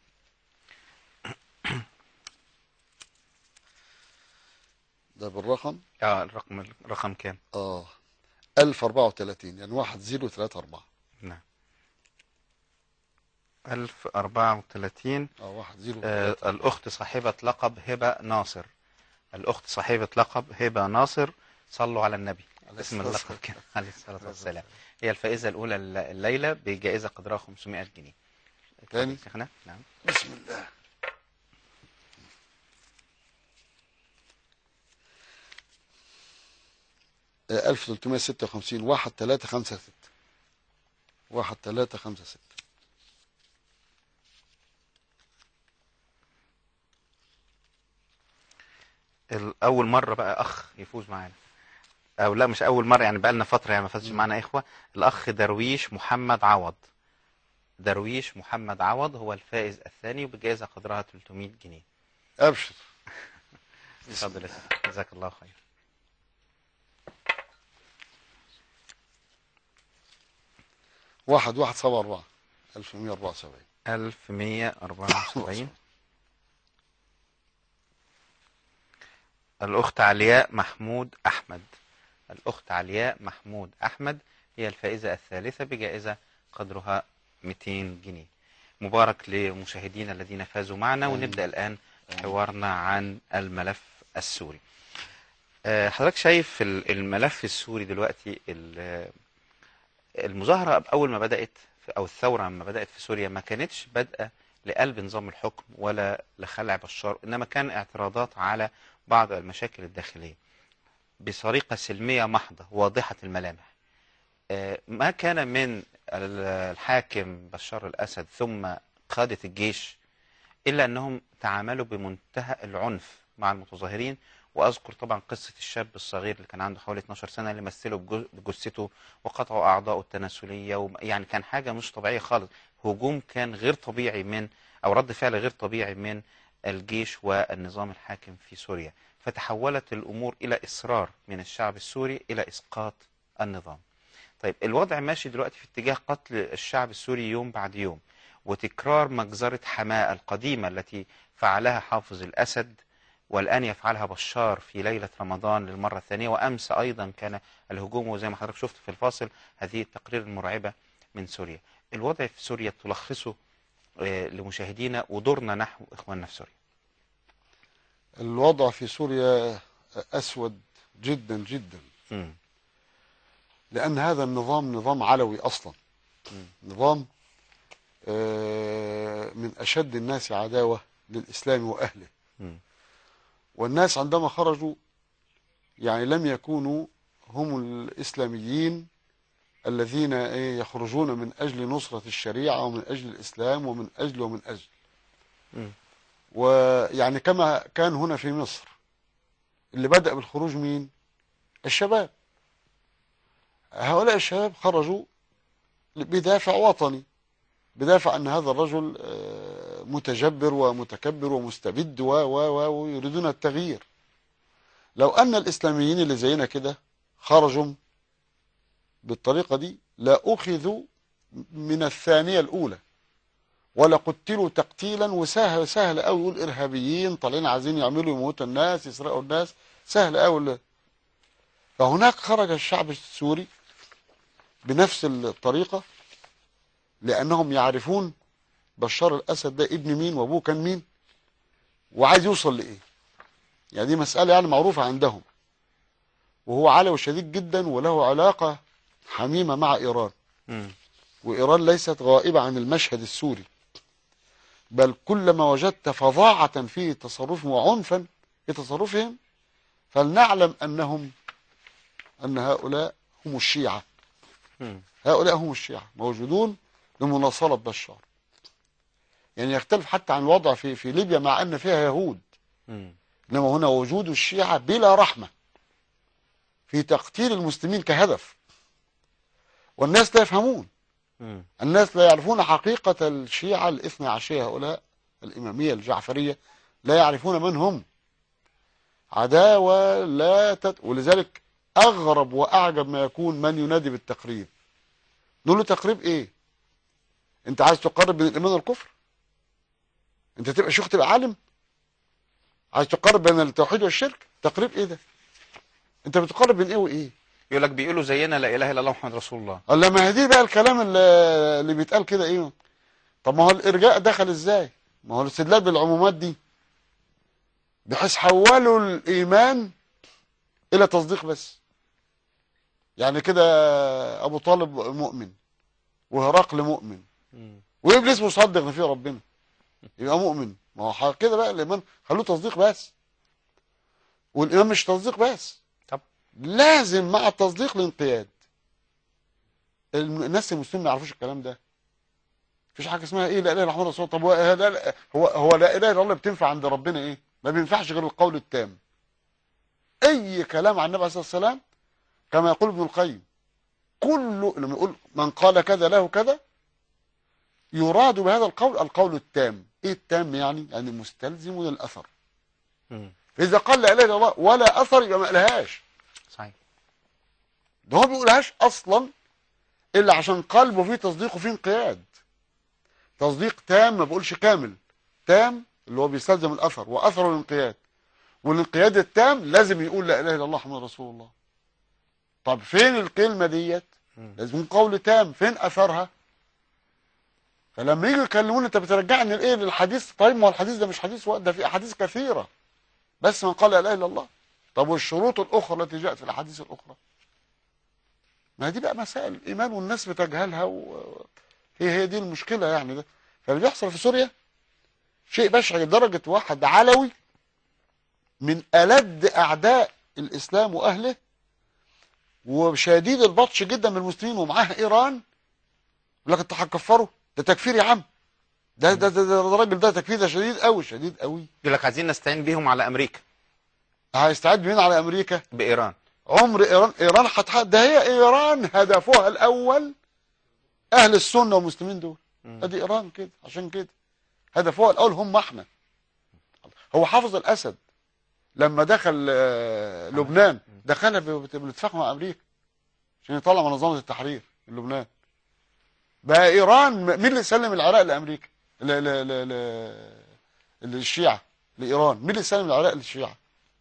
ده بالرقم اه الرقم الرقم كام اه 1034 يعني 1034 نعم 1034 اه 1034 آه، الأخت صاحبة لقب هبة ناصر الأخت صاحبة لقب هبة ناصر صلوا على النبي عليه اسم الصلاة اللقب كده عليه الصلاة والسلام هي الفائزة الأولى الليلة بجائزة قدرها 500 جنيه تاني؟ اتفضل شيخنا. نعم بسم الله آه، 1356 1356 1356 ال- اول مره بقى اخ يفوز معانا او لا مش اول مره يعني بقى لنا فتره يعني ما فازش معانا اخوه الاخ درويش محمد عوض درويش محمد عوض هو الفائز الثاني وبجائزه قدرها 300 جنيه ابشر اتفضل يا سيدي جزاك الله خير واحد واحد سبعة أربعة ألف مية أربعة وسبعين 1174 الأخت علياء محمود أحمد الأخت علياء محمود أحمد هي الفائزة الثالثة بجائزة قدرها 200 جنيه مبارك لمشاهدينا الذين فازوا معنا ونبدأ الآن حوارنا عن الملف السوري آه، حضرتك شايف ال- الملف السوري دلوقتي ال- المظاهرة أول ما بدأت أو الثورة لما بدأت في سوريا ما كانتش بادئة لقلب نظام الحكم ولا لخلع بشار إنما كان اعتراضات على بعض المشاكل الداخلية بطريقة سلمية محضة واضحة الملامح آه، ما كان من ال- الحاكم بشار الأسد ثم قادة الجيش إلا أنهم تعاملوا بمنتهى العنف مع المتظاهرين وأذكر طبعا قصة الشاب الصغير اللي كان عنده حوالي 12 سنة اللي مثله بجو- بجثته وقطعوا أعضائه التناسلية وم- يعني كان حاجة مش طبيعية خالص هجوم كان غير طبيعي من أو رد فعل غير طبيعي من الجيش والنظام الحاكم في سوريا فتحولت الأمور إلى إصرار من الشعب السوري إلى إسقاط النظام طيب الوضع ماشي دلوقتي في اتجاه قتل الشعب السوري يوم بعد يوم وتكرار مجزرة حماة القديمة التي فعلها حافظ الأسد والآن يفعلها بشار في ليلة رمضان للمرة الثانية وأمس أيضا كان الهجوم وزي ما حضرتك شفت في الفاصل هذه التقرير المرعبة من سوريا الوضع في سوريا تلخصه آه، لمشاهدينا ودورنا نحو إخواننا في سوريا الوضع في سوريا أسود جدا جدا مم. لأن هذا النظام نظام علوي أصلا نظام آه، من أشد الناس عداوة للإسلام وأهله مم. والناس عندما خرجوا يعني لم يكونوا هم الإسلاميين الذين إيه، يخرجون من أجل نصرة الشريعة ومن أجل الإسلام ومن أجل ومن أجل مم. ويعني كما كان هنا في مصر اللي بدأ بالخروج مين الشباب هؤلاء الشباب خرجوا بدافع وطني بدافع أن هذا الرجل آه، متجبر ومتكبر ومستبد و و و ويريدون التغيير لو أن الإسلاميين اللي زينا كده خرجوا بالطريقة دي لا أخذوا من الثانية الأولى ولا قتلوا تقتيلا وسهل سهل قوي يقول ارهابيين طالعين عايزين يعملوا يموتوا الناس يسرقوا الناس سهل قوي فهناك خرج الشعب السوري بنفس الطريقة لأنهم يعرفون بشار الأسد ده ابن مين وأبوه كان مين وعايز يوصل لإيه يعني دي مسألة يعني معروفة عندهم وهو علوي شديد جدا وله علاقة حميمة مع إيران مم. وإيران ليست غائبة عن المشهد السوري بل كلما وجدت فظاعة في تصرفهم وعنفا في تصرفهم فلنعلم أنهم أن هؤلاء هم الشيعة مم. هؤلاء هم الشيعة موجودون لمناصرة بشار يعني يختلف حتى عن الوضع في في ليبيا مع أن فيها يهود مم. إنما هنا وجود الشيعة بلا رحمة في تقتيل المسلمين كهدف والناس لا يفهمون مم. الناس لا يعرفون حقيقة الشيعة الاثنى عشرية هؤلاء الإمامية الجعفرية لا يعرفون من هم عداوة لا تت... ولذلك أغرب وأعجب ما يكون من ينادي بالتقريب نقول له تقريب إيه أنت عايز تقرب بين الإيمان والكفر أنت تبقى شيخ تبقى عالم عايز تقرب بين التوحيد والشرك تقريب إيه ده أنت بتقرب بين إيه وإيه يقول لك بيقولوا زينا لا اله الا الله محمد رسول الله قال لما هي دي بقى الكلام اللي, اللي بيتقال كده ايه طب ما هو الارجاء دخل ازاي ما هو الاستدلال بالعمومات دي بحيث حولوا الايمان الى تصديق بس يعني كده ابو طالب مؤمن وهرقل مؤمن مم. وابليس مصدق ان فيه ربنا يبقى مؤمن ما هو ح- كده بقى الايمان خلوه تصديق بس والايمان مش تصديق بس طب. لازم مع التصديق الانقياد الم- الناس المسلمين ما يعرفوش الكلام ده مفيش حاجه اسمها ايه لا اله الا الله رسول الله. طب هو لا لا- هو هو لا اله الا الله بتنفع عند ربنا ايه ما بينفعش غير القول التام اي كلام عن النبي عليه الصلاه والسلام كما يقول ابن القيم كل لما يقول من قال كذا له كذا يراد بهذا القول القول التام ايه التام يعني يعني مستلزم للاثر مم. فاذا قال لا اله الا الله ولا اثر يبقى ما قالهاش صحيح ده هو ما بيقولهاش اصلا الا عشان قلبه فيه تصديق وفيه انقياد تصديق تام ما بقولش كامل تام اللي هو بيستلزم الاثر واثره الانقياد والانقياد التام لازم يقول لا اله الا الله محمد رسول الله طب فين الكلمه ديت مم. لازم يكون قول تام فين اثرها فلما يجوا يكلموني انت بترجعني لايه للحديث طيب ما هو الحديث ده مش حديث واحد ده في احاديث كثيره بس من قال لا اله الا الله طب والشروط الاخرى التي جاءت في الاحاديث الاخرى ما دي بقى مسائل الايمان والناس بتجهلها و... هي هي دي المشكله يعني ده فاللي بيحصل في سوريا شيء بشع لدرجه واحد علوي من ألد أعداء الإسلام وأهله وشديد البطش جدا من المسلمين ومعاه إيران يقول لك أنت هتكفره ده تكفير يا عم ده ده ده, ده الراجل ده تكفير ده شديد قوي شديد قوي يقول لك عايزين نستعين بيهم على امريكا هيستعد مين على أمريكا بايران عمر إيران إيران هتحقق ده هي إيران هدفها الأول أهل السنة والمسلمين دول مم. ادي إيران كده عشان كده هدفها الأول هم احنا هو حافظ الأسد لما دخل آه، لبنان دخلها ب- بالاتفاق مع أمريكا عشان يطلع منظمة التحرير في لبنان بقى إيران م- مين اللي سلم العراق لأمريكا ل- ل- ل- ل- للشيعة لإيران مين اللي سلم العراق للشيعة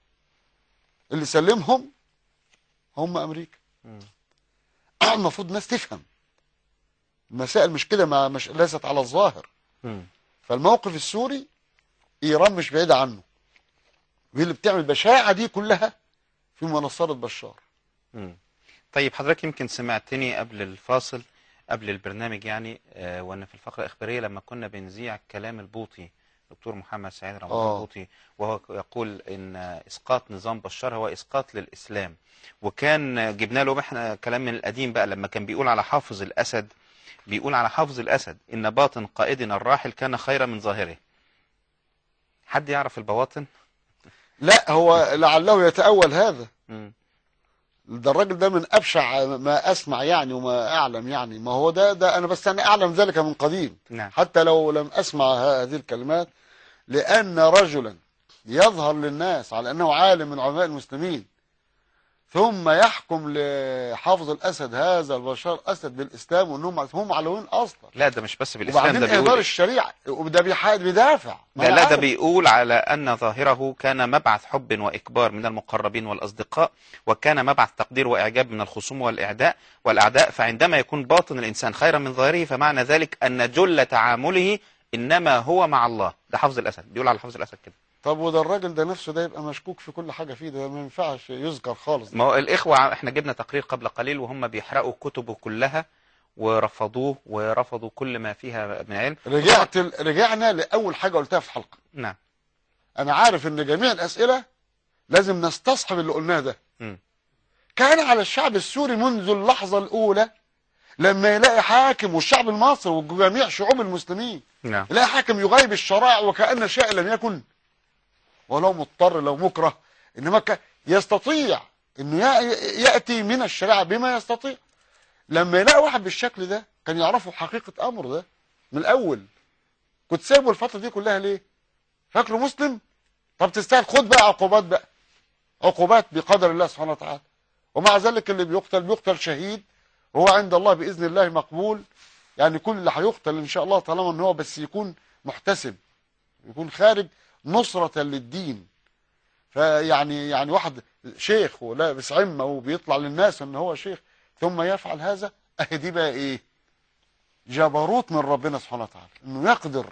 اللي سلمهم هم أمريكا مم. المفروض الناس تفهم المسائل مش كده ما مش ليست على الظاهر مم. فالموقف السوري ايران مش بعيده عنه وهي اللي بتعمل البشاعه دي كلها في منصره بشار مم. طيب حضرتك يمكن سمعتني قبل الفاصل قبل البرنامج يعني آه وانا في الفقره الاخباريه لما كنا بنذيع كلام البوطي دكتور محمد سعيد رمضان آه. البوطي وهو يقول ان اسقاط نظام بشار هو اسقاط للاسلام وكان جبنا له احنا كلام من القديم بقى لما كان بيقول على حافظ الاسد بيقول على حافظ الاسد ان باطن قائدنا الراحل كان خيرا من ظاهره حد يعرف البواطن لا هو لعله يتاول هذا مم. ده الراجل ده من ابشع ما اسمع يعني وما اعلم يعني ما هو ده ده انا بس انا اعلم ذلك من قديم نعم حتى لو لم اسمع ه- هذه الكلمات لان رجلا يظهر للناس على انه عالم من علماء المسلمين ثم يحكم لحافظ الاسد هذا البشار اسد بالاسلام وانهم هم علويين اصلا لا ده مش بس بالاسلام وبعدين ده اهدار بيقول الشريعه وده بيح- بيدافع ما ده أنا لا ده عارف. بيقول على أن ظاهره كان مبعث حب وإكبار من المقربين والأصدقاء وكان مبعث تقدير وإعجاب من الخصوم والإعداء والأعداء فعندما يكون باطن الإنسان خيرا من ظاهره فمعنى ذلك أن جل تعامله إنما هو مع الله ده حافظ الأسد بيقول على حافظ الأسد كده طب وده الراجل ده نفسه ده يبقى مشكوك في كل حاجه فيه ده ما ينفعش يذكر خالص ما هو الإخوة احنا جبنا تقرير قبل قليل وهم بيحرقوا كتبه كلها ورفضوه ورفضوا كل ما فيها من علم رجعت ال- رجعنا لاول حاجه قلتها في الحلقه نعم انا عارف ان جميع الاسئله لازم نستصحب اللي قلناه ده مم. كان على الشعب السوري منذ اللحظه الاولى لما يلاقي حاكم والشعب المصري وجميع شعوب المسلمين نعم يلاقي حاكم يغيب الشرائع وكأن شيء لم يكن ولو مضطر لو مكره انما ك- يستطيع انه يا- ياتي من الشريعه بما يستطيع لما يلاقي واحد بالشكل ده كان يعرفوا حقيقه امره ده من الاول كنت سايبه الفتره دي كلها ليه فاكره مسلم طب تستاهل خد بقى عقوبات بقى عقوبات بقدر الله سبحانه وتعالى ومع ذلك اللي بيقتل بيقتل شهيد وهو عند الله باذن الله مقبول يعني كل اللي هيقتل ان شاء الله طالما ان هو بس يكون محتسب يكون خارج نصرة للدين فيعني يعني واحد شيخ ولابس عمة وبيطلع للناس ان هو شيخ ثم يفعل هذا اهي دي بقى ايه جبروت من ربنا سبحانه وتعالى انه يقدر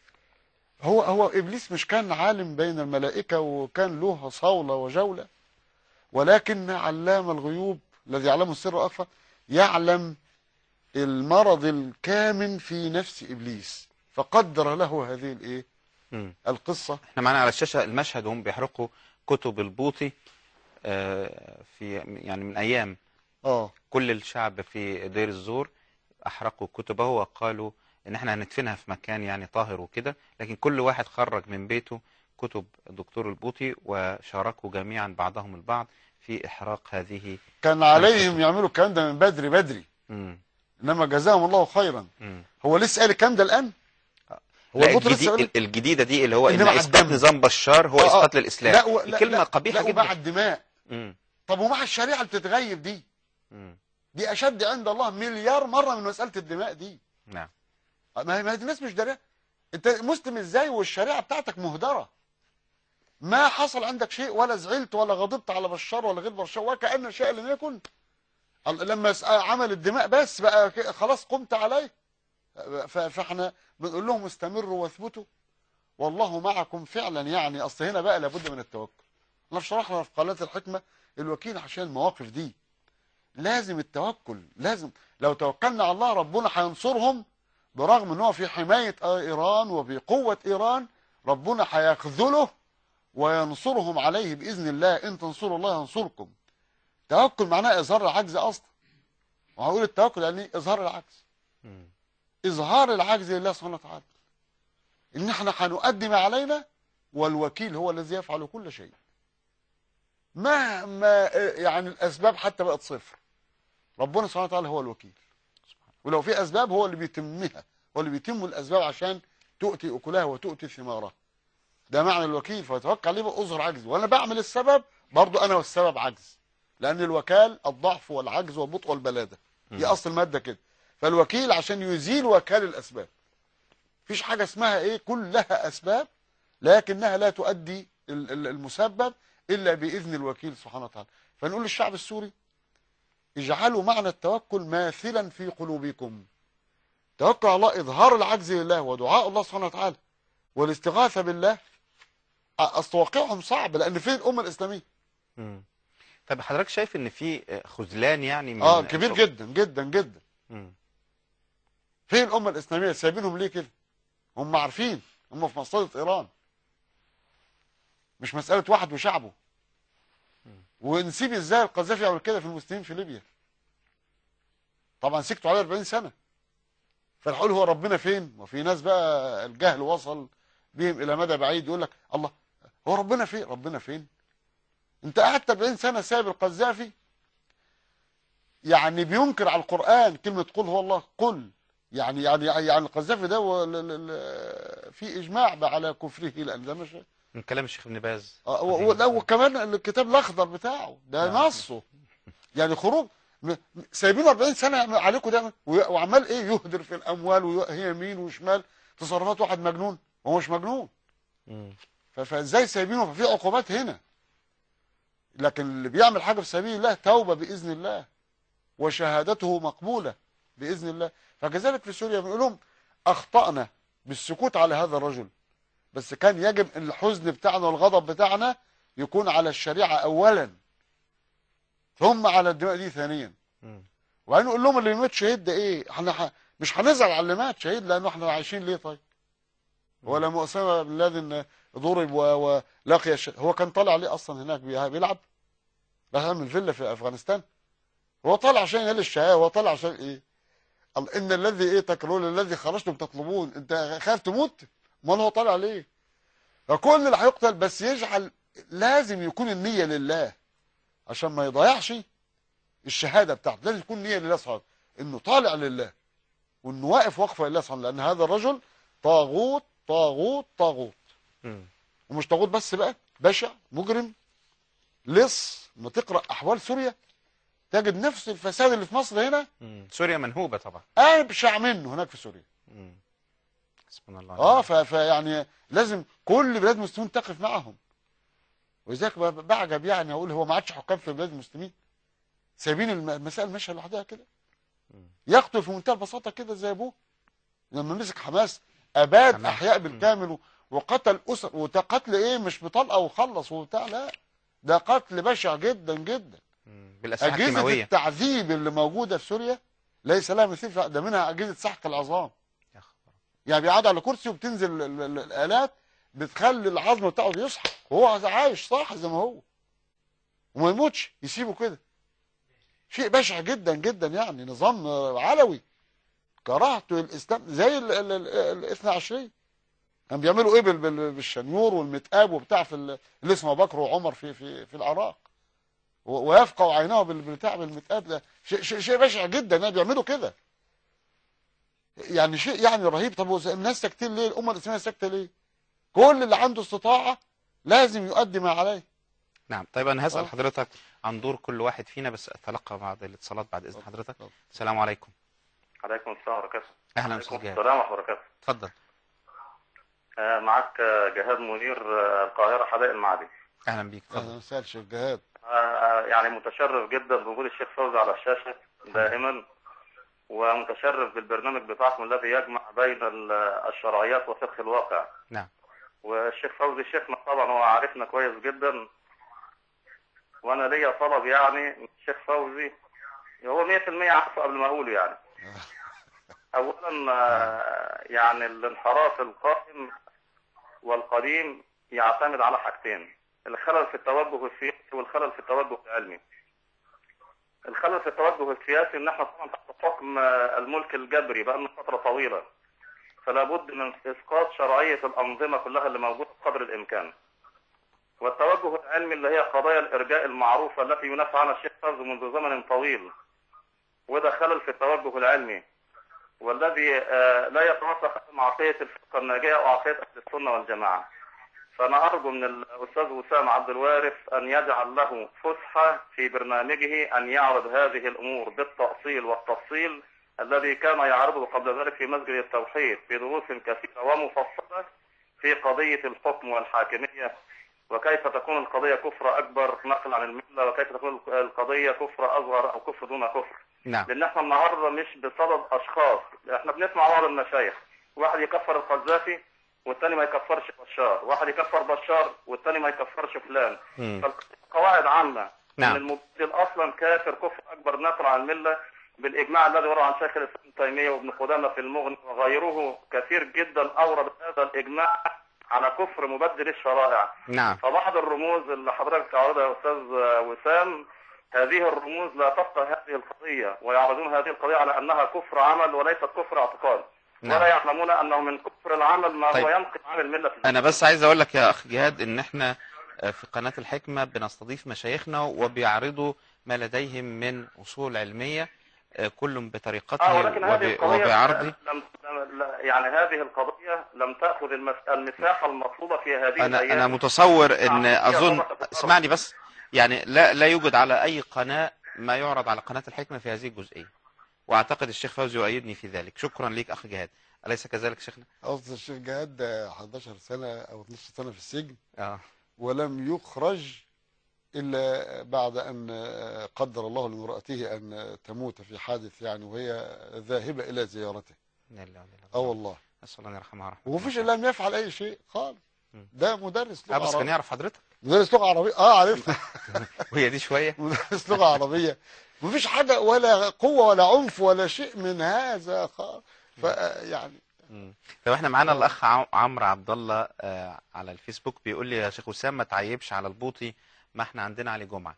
هو هو ابليس مش كان عالم بين الملائكة وكان له صولة وجولة ولكن علام الغيوب الذي يعلمه السر واخفى يعلم المرض الكامن في نفس ابليس فقدر له هذه الايه مم. القصه احنا معانا على الشاشة المشهد وهم بيحرقوا كتب البوطي آه، في يعني من أيام اه كل الشعب في دير الزور احرقوا كتبه وقالوا ان احنا هندفنها في مكان يعني طاهر وكده لكن كل واحد خرج من بيته كتب الدكتور البوطي وشاركوا جميعا بعضهم البعض في إحراق هذه كان عليهم يعملوا الكلام ده من بدري بدري مم. انما جزاهم الله خيرا مم. هو لسه قال الكلام ده الان هو لا البطل لسه الجديد يقول- الجديدة دي اللي هو إن إنما إسقاط عدم. نظام بشار هو آه، آه. إسقاط للإسلام لا و- لا الكلمة لا قبيحة لا ومع جدا الدماء مم. طب ومع الشريعه اللي بتتغيب دي مم. دي اشد عند الله مليار مره من مساله الدماء دي نعم ما هي ما هي دي الناس مش داريه انت مسلم ازاي والشريعه بتاعتك مهدره ما حصل عندك شيء ولا زعلت ولا غضبت على بشار ولا غير بشار وكأن شيء لم يكن ال- لما س- عمل الدماء بس بقى ك- خلاص قمت عليه ف- فاحنا بنقول لهم استمروا واثبتوا والله معكم فعلا يعني اصل هنا بقى لابد من التوكل احنا شرحنا في قناه الحكمه الوكيل عشان المواقف دي لازم التوكل لازم لو توكلنا على الله ربنا هينصرهم برغم ان هو في حمايه ايران وبقوه ايران ربنا هيخذله وينصرهم عليه باذن الله ان تنصروا الله ينصركم توكل معناه اظهار العجز اصلا وهقول التوكل يعني اظهار العجز مم. اظهار العجز لله سبحانه وتعالى ان احنا هنؤدي ما علينا والوكيل هو الذي يفعل كل شيء مهما يعني الاسباب حتى بقت صفر ربنا سبحانه وتعالى هو الوكيل ولو في اسباب هو اللي بيتمها هو اللي بيتم الاسباب عشان تؤتي اكلها وتؤتي ثمارها ده معنى الوكيل فيتوكل عليه اظهر عجز وانا بعمل السبب برضو انا والسبب عجز لان الوكال الضعف والعجز والبطء والبلاده دي اصل الماده كده فالوكيل عشان يزيل وكال الاسباب مفيش حاجه اسمها ايه كلها اسباب لكنها لا تؤدي ال- ال- المسبب الا باذن الوكيل سبحانه وتعالى فنقول للشعب السوري اجعلوا معنى التوكل ماثلا في قلوبكم توكل على الله اظهار العجز لله ودعاء الله سبحانه وتعالى والاستغاثه بالله اصل واقعهم صعب لان فين الامه الاسلاميه مم. طب حضرتك شايف ان في خذلان يعني من اه كبير جدا جدا جدا مم. فين الامه الاسلاميه سايبينهم ليه كده هم عارفين هم في مصلحه ايران مش مساله واحد وشعبه ونسيب ازاي القذافي يعمل كده في المسلمين في ليبيا طبعا سكتوا عليه 40 سنه فنقول هو ربنا فين وفي ناس بقى الجهل وصل بهم الى مدى بعيد يقول لك الله هو ربنا فين ربنا فين انت قعدت 40 سنه سايب القذافي يعني بينكر على القران كلمه قل هو الله قل يعني يعني يعني القذافي ده هو ال- ال- ال- في اجماع بقى على كفره لان ده مش من كلام الشيخ ابن باز آه، و- و- لا وكمان الكتاب الاخضر بتاعه ده نعم. نصه يعني خروج م- م- سايبين 40 سنه عليكم ده و- وعمال ايه يهدر في الاموال وهي يمين وشمال تصرفات واحد مجنون هو مش مجنون مم. ف- فازاي سايبينه ففي عقوبات هنا لكن اللي بيعمل حاجه في سبيل الله توبه باذن الله وشهادته مقبوله باذن الله فكذلك في سوريا بنقول لهم اخطانا بالسكوت على هذا الرجل بس كان يجب ان الحزن بتاعنا والغضب بتاعنا يكون على الشريعه اولا ثم على الدماء دي ثانيا مم. وبعدين نقول لهم اللي يموت شهيد ده ايه احنا ح... مش هنزعل على اللي مات شهيد لانه احنا عايشين ليه طيب ولا اسامه بن لادن ضرب و- ولقي الش... هو كان طالع ليه اصلا هناك بي- بيلعب راح يعمل فيلا في افغانستان هو طالع عشان ينال الشهاده هو طالع عشان ايه قال ان الذي ايه تكرهون الذي خرجتم تطلبون انت خايف تموت امال هو طالع ليه فكل اللي هيقتل بس يجعل لازم يكون النيه لله عشان ما يضيعش الشهاده بتاعته لازم يكون نيه لله سبحانه انه طالع لله وانه واقف وقفه لله سبحانه لان هذا الرجل طاغوت طاغوت طاغوت مم. ومش طاغوت بس بقى بشع مجرم لص ما تقرا احوال سوريا تجد نفس الفساد اللي في مصر هنا مم. سوريا منهوبة طبعا ابشع منه هناك في سوريا مم. حسبنا الله اه ف- فيعني لازم كل بلاد المسلمين تقف معهم ولذلك ب- بعجب يعني اقول هو ما عادش حكام في بلاد المسلمين سايبين الم- المسائل ماشيه لوحدها كده يقتل في منتهى البساطه كده زي ابوه لما مسك حماس اباد حماس. احياء بالكامل و- وقتل اسر وده قتل ايه مش بطلقه وخلص وبتاع لا ده قتل بشع جدا جدا مم. بالأسلحة اجهزه الكيماوية التعذيب اللي موجوده في سوريا ليس لها مثيل في- ده منها اجهزه سحق العظام يا خبر. يعني بيقعد على كرسي وبتنزل ال- ال- ال- الالات بتخلي العظم بتاعه يصحى وهو عايش صح زي ما هو وما يموتش يسيبه كده شيء بشع جدا جدا يعني نظام آه، علوي كرهته الاسلام زي ال- ال- ال- الاثنى عشرية كان بيعملوا ايه بال- بال- بالشنيور والمتقاب وبتاع في ال- اللي اسمه بكر وعمر في في في العراق و- ويفقع عينه بال- بالبتاع بالمتقاب ده شيء شيء شيء بشع جدا يعني بيعملوا كده يعني شيء يعني رهيب طب هو الناس ساكتين ليه الامه الاسلاميه ساكته ليه كل اللي عنده استطاعه لازم يؤدي ما عليه نعم طيب انا هسال آه. حضرتك عن دور كل واحد فينا بس اتلقى بعض الاتصالات بعد اذن اتفضل، حضرتك اتفضل. السلام عليكم عليكم السلام وبركاته اهلا عليكم استاذ جهاد السلام ورحمة الله وبركاته اتفضل آه، معك آه، جهاد منير آه، القاهرة حدائق المعادي اهلا بيك اتفضل اهلا وسهلا شيخ جهاد آه، آه، يعني متشرف جدا بوجود الشيخ فوزي على الشاشة دائما ومتشرف بالبرنامج بتاعكم الذي يجمع بين ال- الشرعيات وفقه الواقع نعم والشيخ فوزي شيخنا طبعا هو عارفنا كويس جدا وانا ليا طلب يعني من الشيخ فوزي هو 100% عارفه قبل ما اقوله يعني اولا آه، يعني الانحراف القائم والقديم يعتمد على حاجتين الخلل في التوجه السياسي والخلل في التوجه العلمي الخلل في التوجه السياسي ان احنا طبعا تحت حكم آه، الملك الجبري بقى فتره طويله فلا بد من اسقاط شرعيه الانظمه كلها اللي موجوده قدر الامكان والتوجه العلمي اللي هي قضايا الارجاء المعروفه التي ينافع عنها الشيخ فوزي منذ زمن طويل وده خلل في التوجه العلمي والذي آه، لا يتوافق مع عقيده الفقه الناجيه او عقيده اهل السنه والجماعه. فانا ارجو من الاستاذ وسام عبد الوارث ان يجعل له فسحه في برنامجه ان يعرض هذه الامور بالتاصيل والتفصيل الذي كان يعرضه قبل ذلك في مسجد التوحيد في دروس كثيره ومفصله في قضيه الحكم والحاكميه وكيف تكون القضيه كفر اكبر نقل عن المله وكيف تكون القضيه كفر اصغر او كفر دون كفر. نعم لان احنا النهارده مش بصدد اشخاص احنا بنسمع بعض المشايخ واحد يكفر القذافي والتاني ما يكفرش بشار واحد يكفر بشار والتاني ما يكفرش فلان مم. فالقواعد عامه نعم. ان المبتدئ اصلا كافر كفر اكبر نقل عن المله بالاجماع الذي ورد عن شيخ الاسلام ابن تيميه وابن قدامه في المغني وغيره كثير جدا اورد هذا الاجماع على كفر مبدل الشرائع نعم فبعض الرموز اللي حضرتك تعرضها يا استاذ وسام هذه الرموز لا تفقه هذه القضيه ويعرضون هذه القضيه على انها كفر عمل وليست كفر اعتقاد نعم. ولا يعلمون انه من كفر العمل ما طيب. هو ينقض عن المله في انا بس عايز اقول لك يا اخ جهاد ان احنا آه، في قناة الحكمة بنستضيف مشايخنا وبيعرضوا ما لديهم من اصول علمية آه، كل بطريقته اه ولكن هذه وب- القضيه وبعرضه لم لم- لا- يعني هذه القضيه لم تاخذ المس... المساحه المطلوبه في هذه انا الايام انا متصور ان نعم. اظن يا رب. اسمعني بس يعني لا لا يوجد على اي قناة ما يعرض على قناة الحكمة في هذه الجزئية واعتقد الشيخ فوزي يؤيدني في ذلك شكرا ليك اخ جهاد اليس كذلك شيخنا قصد الشيخ جهاد ده 11 سنه او 12 سنه في السجن اه ولم يخرج إلا بعد أن قدر الله لامرأته أن تموت في حادث يعني وهي ذاهبة إلى زيارته لا لا لا اه والله اسال الله يرحمها ورحمه ومفيش الله. لم يفعل أي شيء خالص مم. ده مدرس اه لغة بس كان عربية يعرف حضرتك مدرس لغة عربية اه عرفت وهي دي شوية مدرس لغة عربية مفيش حاجة ولا قوة ولا عنف ولا شيء من هذا خالص فيعني مم. طب احنا معانا الاخ عم- عمرو عبد الله آه، على الفيسبوك بيقول لي يا شيخ وسام ما تعيبش على البوطي ما احنا عندنا علي جمعه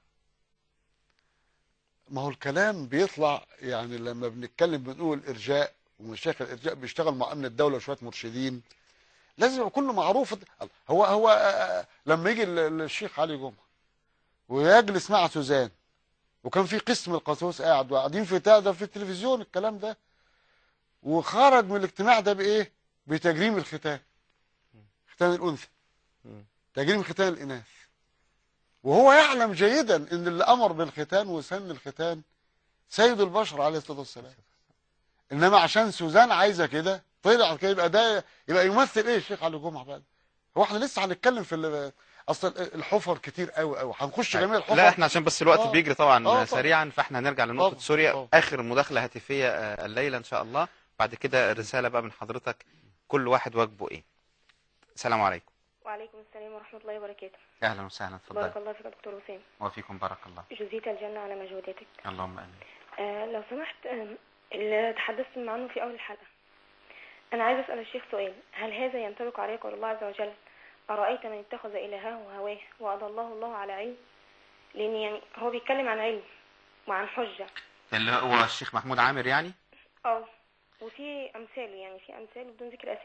ما هو الكلام بيطلع يعني لما بنتكلم بنقول ارجاء ومشايخ الارجاء بيشتغل مع امن الدوله وشويه مرشدين لازم يبقى كله معروف هو هو آه، لما يجي ال- الشيخ علي جمعه ويجلس مع سوزان وكان في قسم القسوس قاعد وقاعدين في تا- ده في التلفزيون الكلام ده وخرج من الاجتماع ده بايه؟ بتجريم الختان ختان الانثى مم. تجريم ختان الاناث وهو يعلم جيدا ان اللي امر بالختان وسن الختان سيد البشر عليه الصلاه والسلام انما عشان سوزان عايزه كده طلع كده يبقى ده يبقى يمثل ايه الشيخ علي جمعه بقى هو احنا لسه هنتكلم في ال- اصل الحفر كتير قوي قوي هنخش جميع الحفر لا احنا عشان بس الوقت آه. بيجري طبعا آه، طبعا. سريعا فاحنا هنرجع لنقطه طبعا. سوريا طبعا. اخر مداخله هاتفيه آه، الليله ان شاء الله بعد كده رساله بقى من حضرتك كل واحد واجبه ايه السلام عليكم وعليكم السلام ورحمة الله وبركاته اهلا وسهلا بارك اتفضل الله فيك يا دكتور وسام وفيكم بارك الله جزيت الجنة على مجهوداتك اللهم امين آه لو سمحت آه اللي تحدثت عنه في أول الحلقة أنا عايز أسأل الشيخ سؤال هل هذا ينطبق عليه قول الله عز وجل أرأيت من اتخذ إلهه هواه وأضله الله على علم لأن يعني هو بيتكلم عن علم وعن حجة اللي هو الشيخ محمود عامر يعني اه وفي أمثال يعني في أمثال بدون ذكر أسامي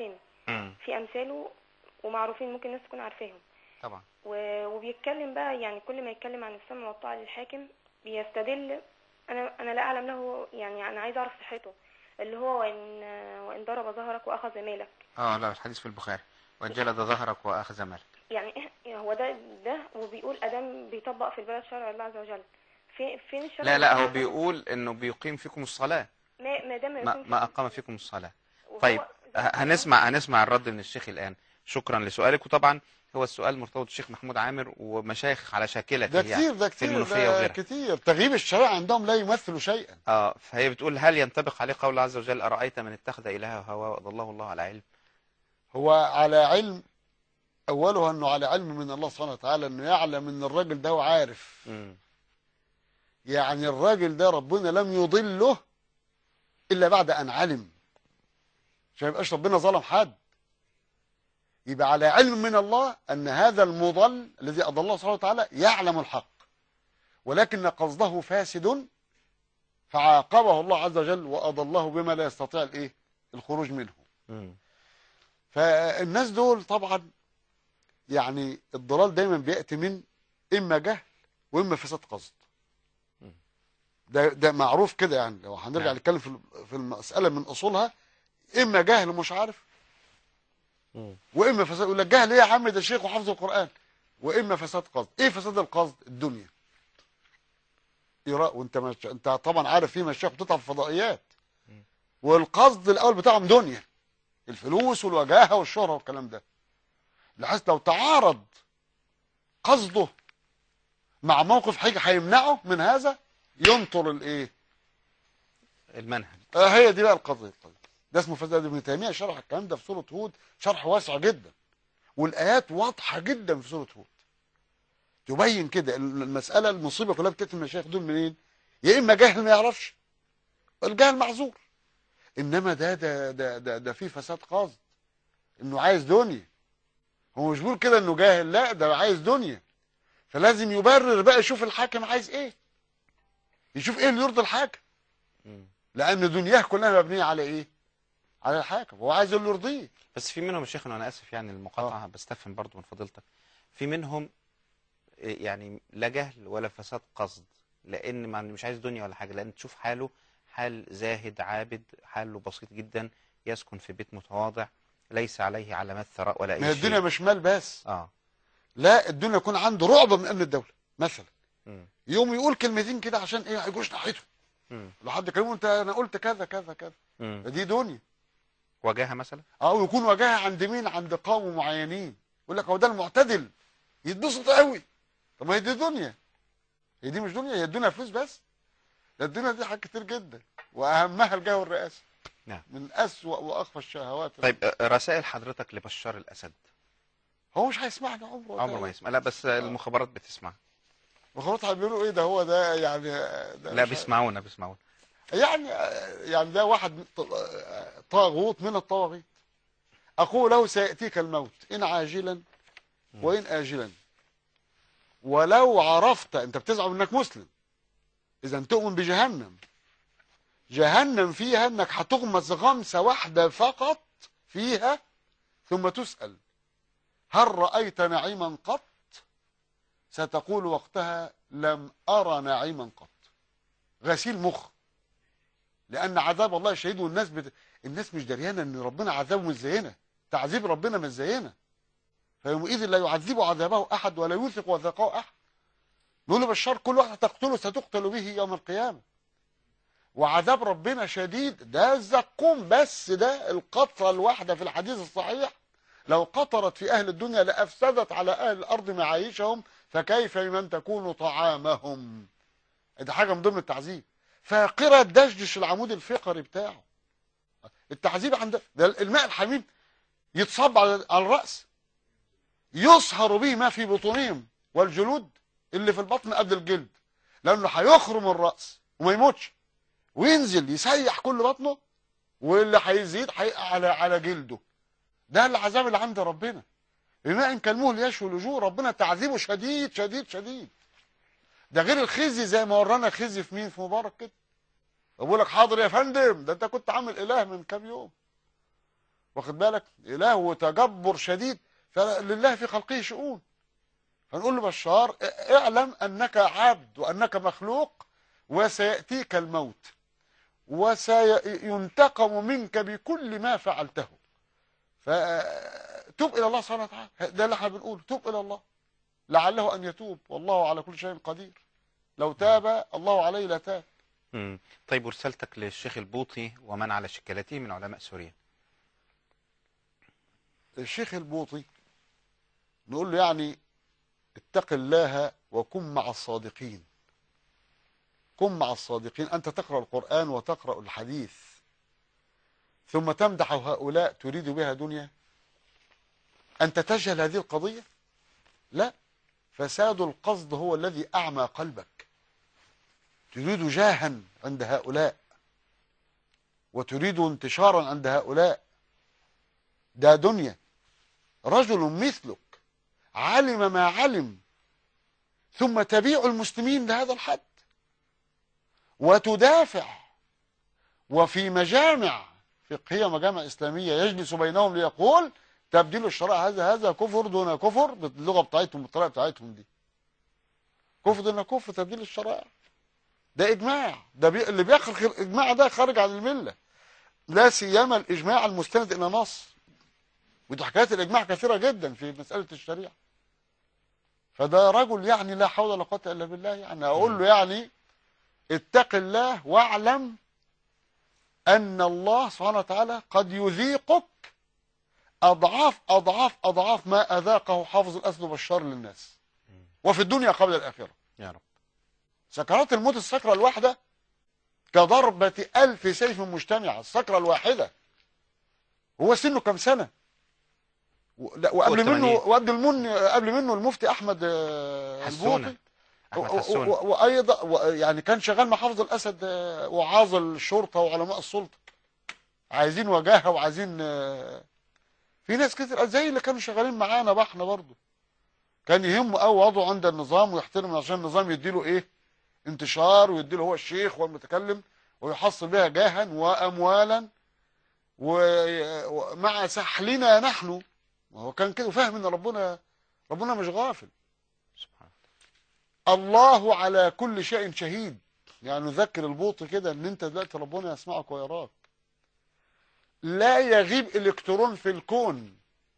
مم. في امثاله ومعروفين ممكن الناس تكون عارفاهم طبعا و- وبيتكلم بقى يعني كل ما يتكلم عن السمع والطاعة للحاكم بيستدل انا انا لا اعلم له يعني انا عايز اعرف صحته اللي هو وان وان ضرب ظهرك واخذ مالك اه لا الحديث في البخاري وان جلد ظهرك واخذ مالك يعني إيه- هو ده ده وبيقول ادم بيطبق في البلد شرع الله عز وجل في فين الشرع لا لا اللي هو بيحكم؟ بيقول انه بيقيم فيكم الصلاة ما ما دام ما, يكون ما في- اقام فيكم الصلاة وهو- طيب زي ما ه- هنسمع هنسمع الرد من الشيخ الآن شكرا لسؤالك وطبعا هو السؤال مرتبط بالشيخ محمود عامر ومشايخ على شاكلته ده يعني كتير ده في كتير المنوفية ده وغيرها كتير تغييب الشريعة عندهم لا يمثل شيئا اه فهي بتقول هل ينطبق عليه قول الله عز وجل أرأيت من اتخذ إلهه هواه وأضله الله على علم هو على علم أوله أنه على علم من الله سبحانه وتعالى أنه يعلم أن الراجل ده هو عارف مم. يعني الراجل ده ربنا لم يضله إلا بعد أن علم عشان ما يبقاش ربنا ظلم حد يبقى على علم من الله أن هذا المضل الذي أضل الله سبحانه وتعالى يعلم الحق ولكن قصده فاسد فعاقبه الله عز وجل وأضله بما لا يستطيع الإيه الخروج منه مم. فالناس دول طبعا يعني الضلال دايما بيأتي من إما جهل وإما فساد قصد ده ده معروف كده يعني لو هنرجع نعم. نتكلم في في المسألة من أصولها إما جهل مش عارف مم. وإما فساد يقول لك جهل إيه يا عم ده شيخ وحافظ القرآن وإما فساد قصد إيه فساد القصد الدنيا إيراء وأنت مش... أنت طبعا عارف في مشايخ بتطلع في فضائيات والقصد الأول بتاعهم دنيا الفلوس والوجاهة والشهرة والكلام ده بحيث لو تعارض قصده مع موقف حاجة هيمنعه من هذا ينطر الايه المنهج آه هي دي بقى القضية القضية ده اسمه فساد ابن تيمية شرح الكلام ده في سورة هود شرح واسع جدا والآيات واضحة جدا في سورة هود تبين كده المسألة المصيبة كلها بتأتي من المشايخ دول منين يا إما جاهل ما يعرفش الجهل معذور إنما ده ده ده ده, ده فيه فساد قصد إنه عايز دنيا هو مش بيقول كده إنه جاهل لا ده عايز دنيا فلازم يبرر بقى يشوف الحاكم عايز إيه يشوف إيه اللي يرضي الحاكم مم. لأن دنياه كلها مبنية على إيه على الحاكم هو عايز اللي يرضيه بس في منهم يا شيخنا وانا اسف يعني المقاطعه بستفهم برضو من فضيلتك في منهم إيه، يعني لا جهل ولا فساد قصد لان ما مش عايز دنيا ولا حاجه لان تشوف حاله حال زاهد عابد حاله بسيط جدا يسكن في بيت متواضع ليس عليه علامات ثراء ولا ما هي اي الدنيا شيء مش مال بس اه لا الدنيا يكون عنده رعب من امن الدوله مثلا مم. يوم يقول كلمتين كده عشان ايه ما يجوش ناحيته مم. لو حد كلمه انت انا قلت كذا كذا كذا مم. دي دنيا وجاهه مثلا او يكون وجهها عند مين عند قوم معينين يقول لك هو ده المعتدل يتبسط قوي طب ما هي دي دنيا هي دي مش دنيا هي الدنيا فلوس بس ده الدنيا دي حاجات كتير جدا واهمها الجاه والرئاسه نعم. من اسوأ واخفى الشهوات طيب آه، رسائل حضرتك لبشار الاسد هو مش هيسمعني عمره عمره ما يسمع لا بس المخابرات بتسمع وخلاص بيقولوا ايه ده هو ده يعني ده لا مش- بيسمعونا بيسمعونا يعني يعني ده واحد طاغوت من الطواغيت أقول له سيأتيك الموت إن عاجلا وإن آجلا ولو عرفت أنت بتزعم أنك مسلم إذا تؤمن بجهنم جهنم فيها أنك هتغمس غمسة واحدة فقط فيها ثم تسأل هل رأيت نعيما قط ستقول وقتها لم أرى نعيما قط غسيل مخ لان عذاب الله شديد والناس بت... الناس مش دريانه ان ربنا عذابه مش زينا تعذيب ربنا مش زينا فيومئذ لا يعذب عذابه احد ولا يوثق وثاقه احد نقول له بشار كل واحد تقتله ستقتل به يوم القيامه وعذاب ربنا شديد ده الزقوم بس ده القطره الواحده في الحديث الصحيح لو قطرت في اهل الدنيا لافسدت على اهل الارض معايشهم فكيف بمن تكون طعامهم ده حاجه من ضمن التعذيب فاقرة دشدش العمود الفقري بتاعه التعذيب عند ده الماء الحميم يتصب على على الرأس يصهر به ما في بطونهم والجلود اللي في البطن قبل الجلد لأنه هيخرم الرأس وما يموتش وينزل يسيح كل بطنه واللي هيزيد هيقع على على جلده ده العذاب اللي عند ربنا بماء كالمهل يشوي الوجوه ربنا تعذيبه شديد شديد شديد ده غير الخزي زي ما ورانا خزي في مين في مبارك كده بقول لك حاضر يا فندم ده انت كنت عامل اله من كام يوم واخد بالك اله وتجبر شديد فلله في خلقه شؤون فنقول له بشار اعلم انك عبد وانك مخلوق وسياتيك الموت وسينتقم منك بكل ما فعلته فتوب الى الله سبحانه وتعالى ده اللي احنا بنقوله توب الى الله لعله ان يتوب والله على كل شيء قدير لو تاب الله عليه لتاب مم. طيب ورسالتك للشيخ البوطي ومن على شكلته من علماء سوريا الشيخ البوطي نقول له يعني اتق الله وكن مع الصادقين كن مع الصادقين أنت تقرأ القرآن وتقرأ الحديث ثم تمدح هؤلاء تريد بها دنيا أنت تجهل هذه القضية لا فساد القصد هو الذي أعمى قلبك تريد جاها عند هؤلاء وتريد انتشارا عند هؤلاء ده دنيا رجل مثلك علم ما علم ثم تبيع المسلمين لهذا الحد وتدافع وفي مجامع فقهية مجامع إسلامية يجلس بينهم ليقول تبديل الشرع هذا هذا كفر دون كفر باللغة بتاعتهم بالطريقة بتاعتهم دي كفر دون كفر تبديل الشرائع ده إجماع ده بي... اللي بيخرج الإجماع ده خارج عن الملة لا سيما الإجماع المستند إلى نص ودي حكايات الإجماع كثيرة جدا في مسألة الشريعة فده رجل يعني لا حول ولا قوة إلا بالله يعني أقول له يعني اتق الله واعلم أن الله سبحانه وتعالى قد يذيقك أضعاف أضعاف أضعاف ما أذاقه حافظ الأسد بشار للناس وفي الدنيا قبل الآخرة يا رب سكرات الموت السكرة الواحدة كضربة ألف سيف مجتمعة السكرة الواحدة هو سنه كم سنة و- لا، وقبل فوق منه 80. وقبل منه قبل منه المفتي أحمد آه، حسونة. البوطي أحمد و- حسون و- وايضا و- يعني كان شغال مع حافظ الاسد آه، وعاظ الشرطه وعلماء السلطه عايزين وجاهه وعايزين آه، في ناس كتير زي اللي كانوا شغالين معانا بقى احنا برضه كان يهمه قوي وضعه عند النظام ويحترم عشان النظام يديله ايه انتشار ويديله هو الشيخ والمتكلم ويحصل بها جاها واموالا و- ومع سحلنا نحن وهو كان كده فاهم ان ربنا ربنا مش غافل سبحان الله على كل شيء شهيد يعني نذكر البوط كده ان انت دلوقتي ربنا يسمعك ويراك لا يغيب الكترون في الكون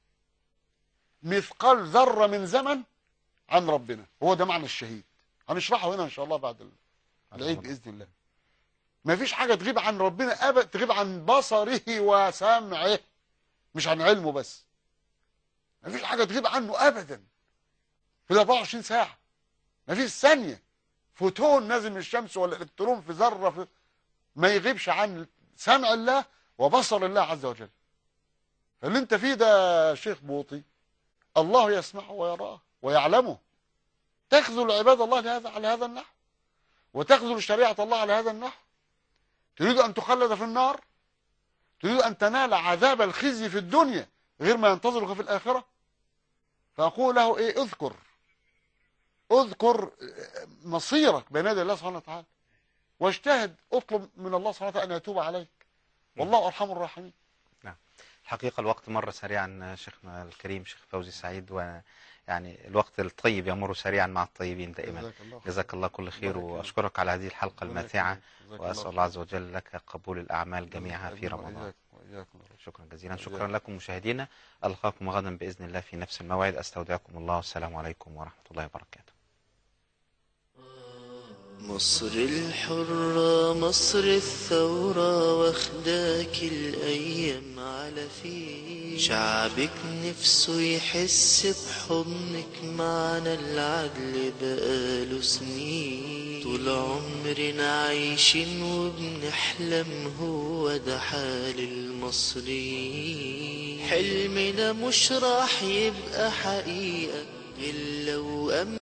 مثقال ذره من زمن عن ربنا هو ده معنى الشهيد هنشرحه هنا ان شاء الله بعد العيد باذن الله ما فيش حاجه تغيب عن ربنا ابدا تغيب عن بصره وسمعه مش عن علمه بس ما فيش حاجه تغيب عنه ابدا في ال 24 ساعه ما فيش ثانية فوتون نازل من الشمس ولا الكترون في ذرة في ما يغيبش عن سمع الله وبصر الله عز وجل اللي انت فيه ده يا شيخ بوطي الله يسمعه ويراه ويعلمه تخذل عباد الله لهذا على هذا النحو وتخذل شريعة الله على هذا النحو تريد أن تخلد في النار تريد أن تنال عذاب الخزي في الدنيا غير ما ينتظرك في الآخرة فأقول له إيه اذكر اذكر مصيرك بين يدي الله سبحانه وتعالى واجتهد اطلب من الله سبحانه وتعالى ان يتوب عليك والله ارحم الراحمين الحقيقة الوقت مر سريعا شيخنا الكريم شيخ فوزي سعيد ويعني الوقت الطيب يمر سريعا مع الطيبين دائما جزاك الله خير. جزاك الله كل خير بارك الله. وأشكرك على هذه الحلقة ربنا الماتعة يكرمك. جزاك الله وأسأل خير. الله عز وجل لك قبول الأعمال جميعها في آمين رمضان وإياك وإياكم يا رب. شكرا جزيلا وإياك. شكرا لكم مشاهدينا ألقاكم غدا بإذن الله في نفس الموعد أستودعكم الله والسلام عليكم ورحمة الله وبركاته مصر الحرة مصر الثورة واخداك الأيام على فيه شعبك نفسه يحس بحضنك معنا العدل بقاله سنين طول عمرنا عايشين وبنحلم هو ده حال المصريين حلمنا مش راح يبقى حقيقة إلا لو أم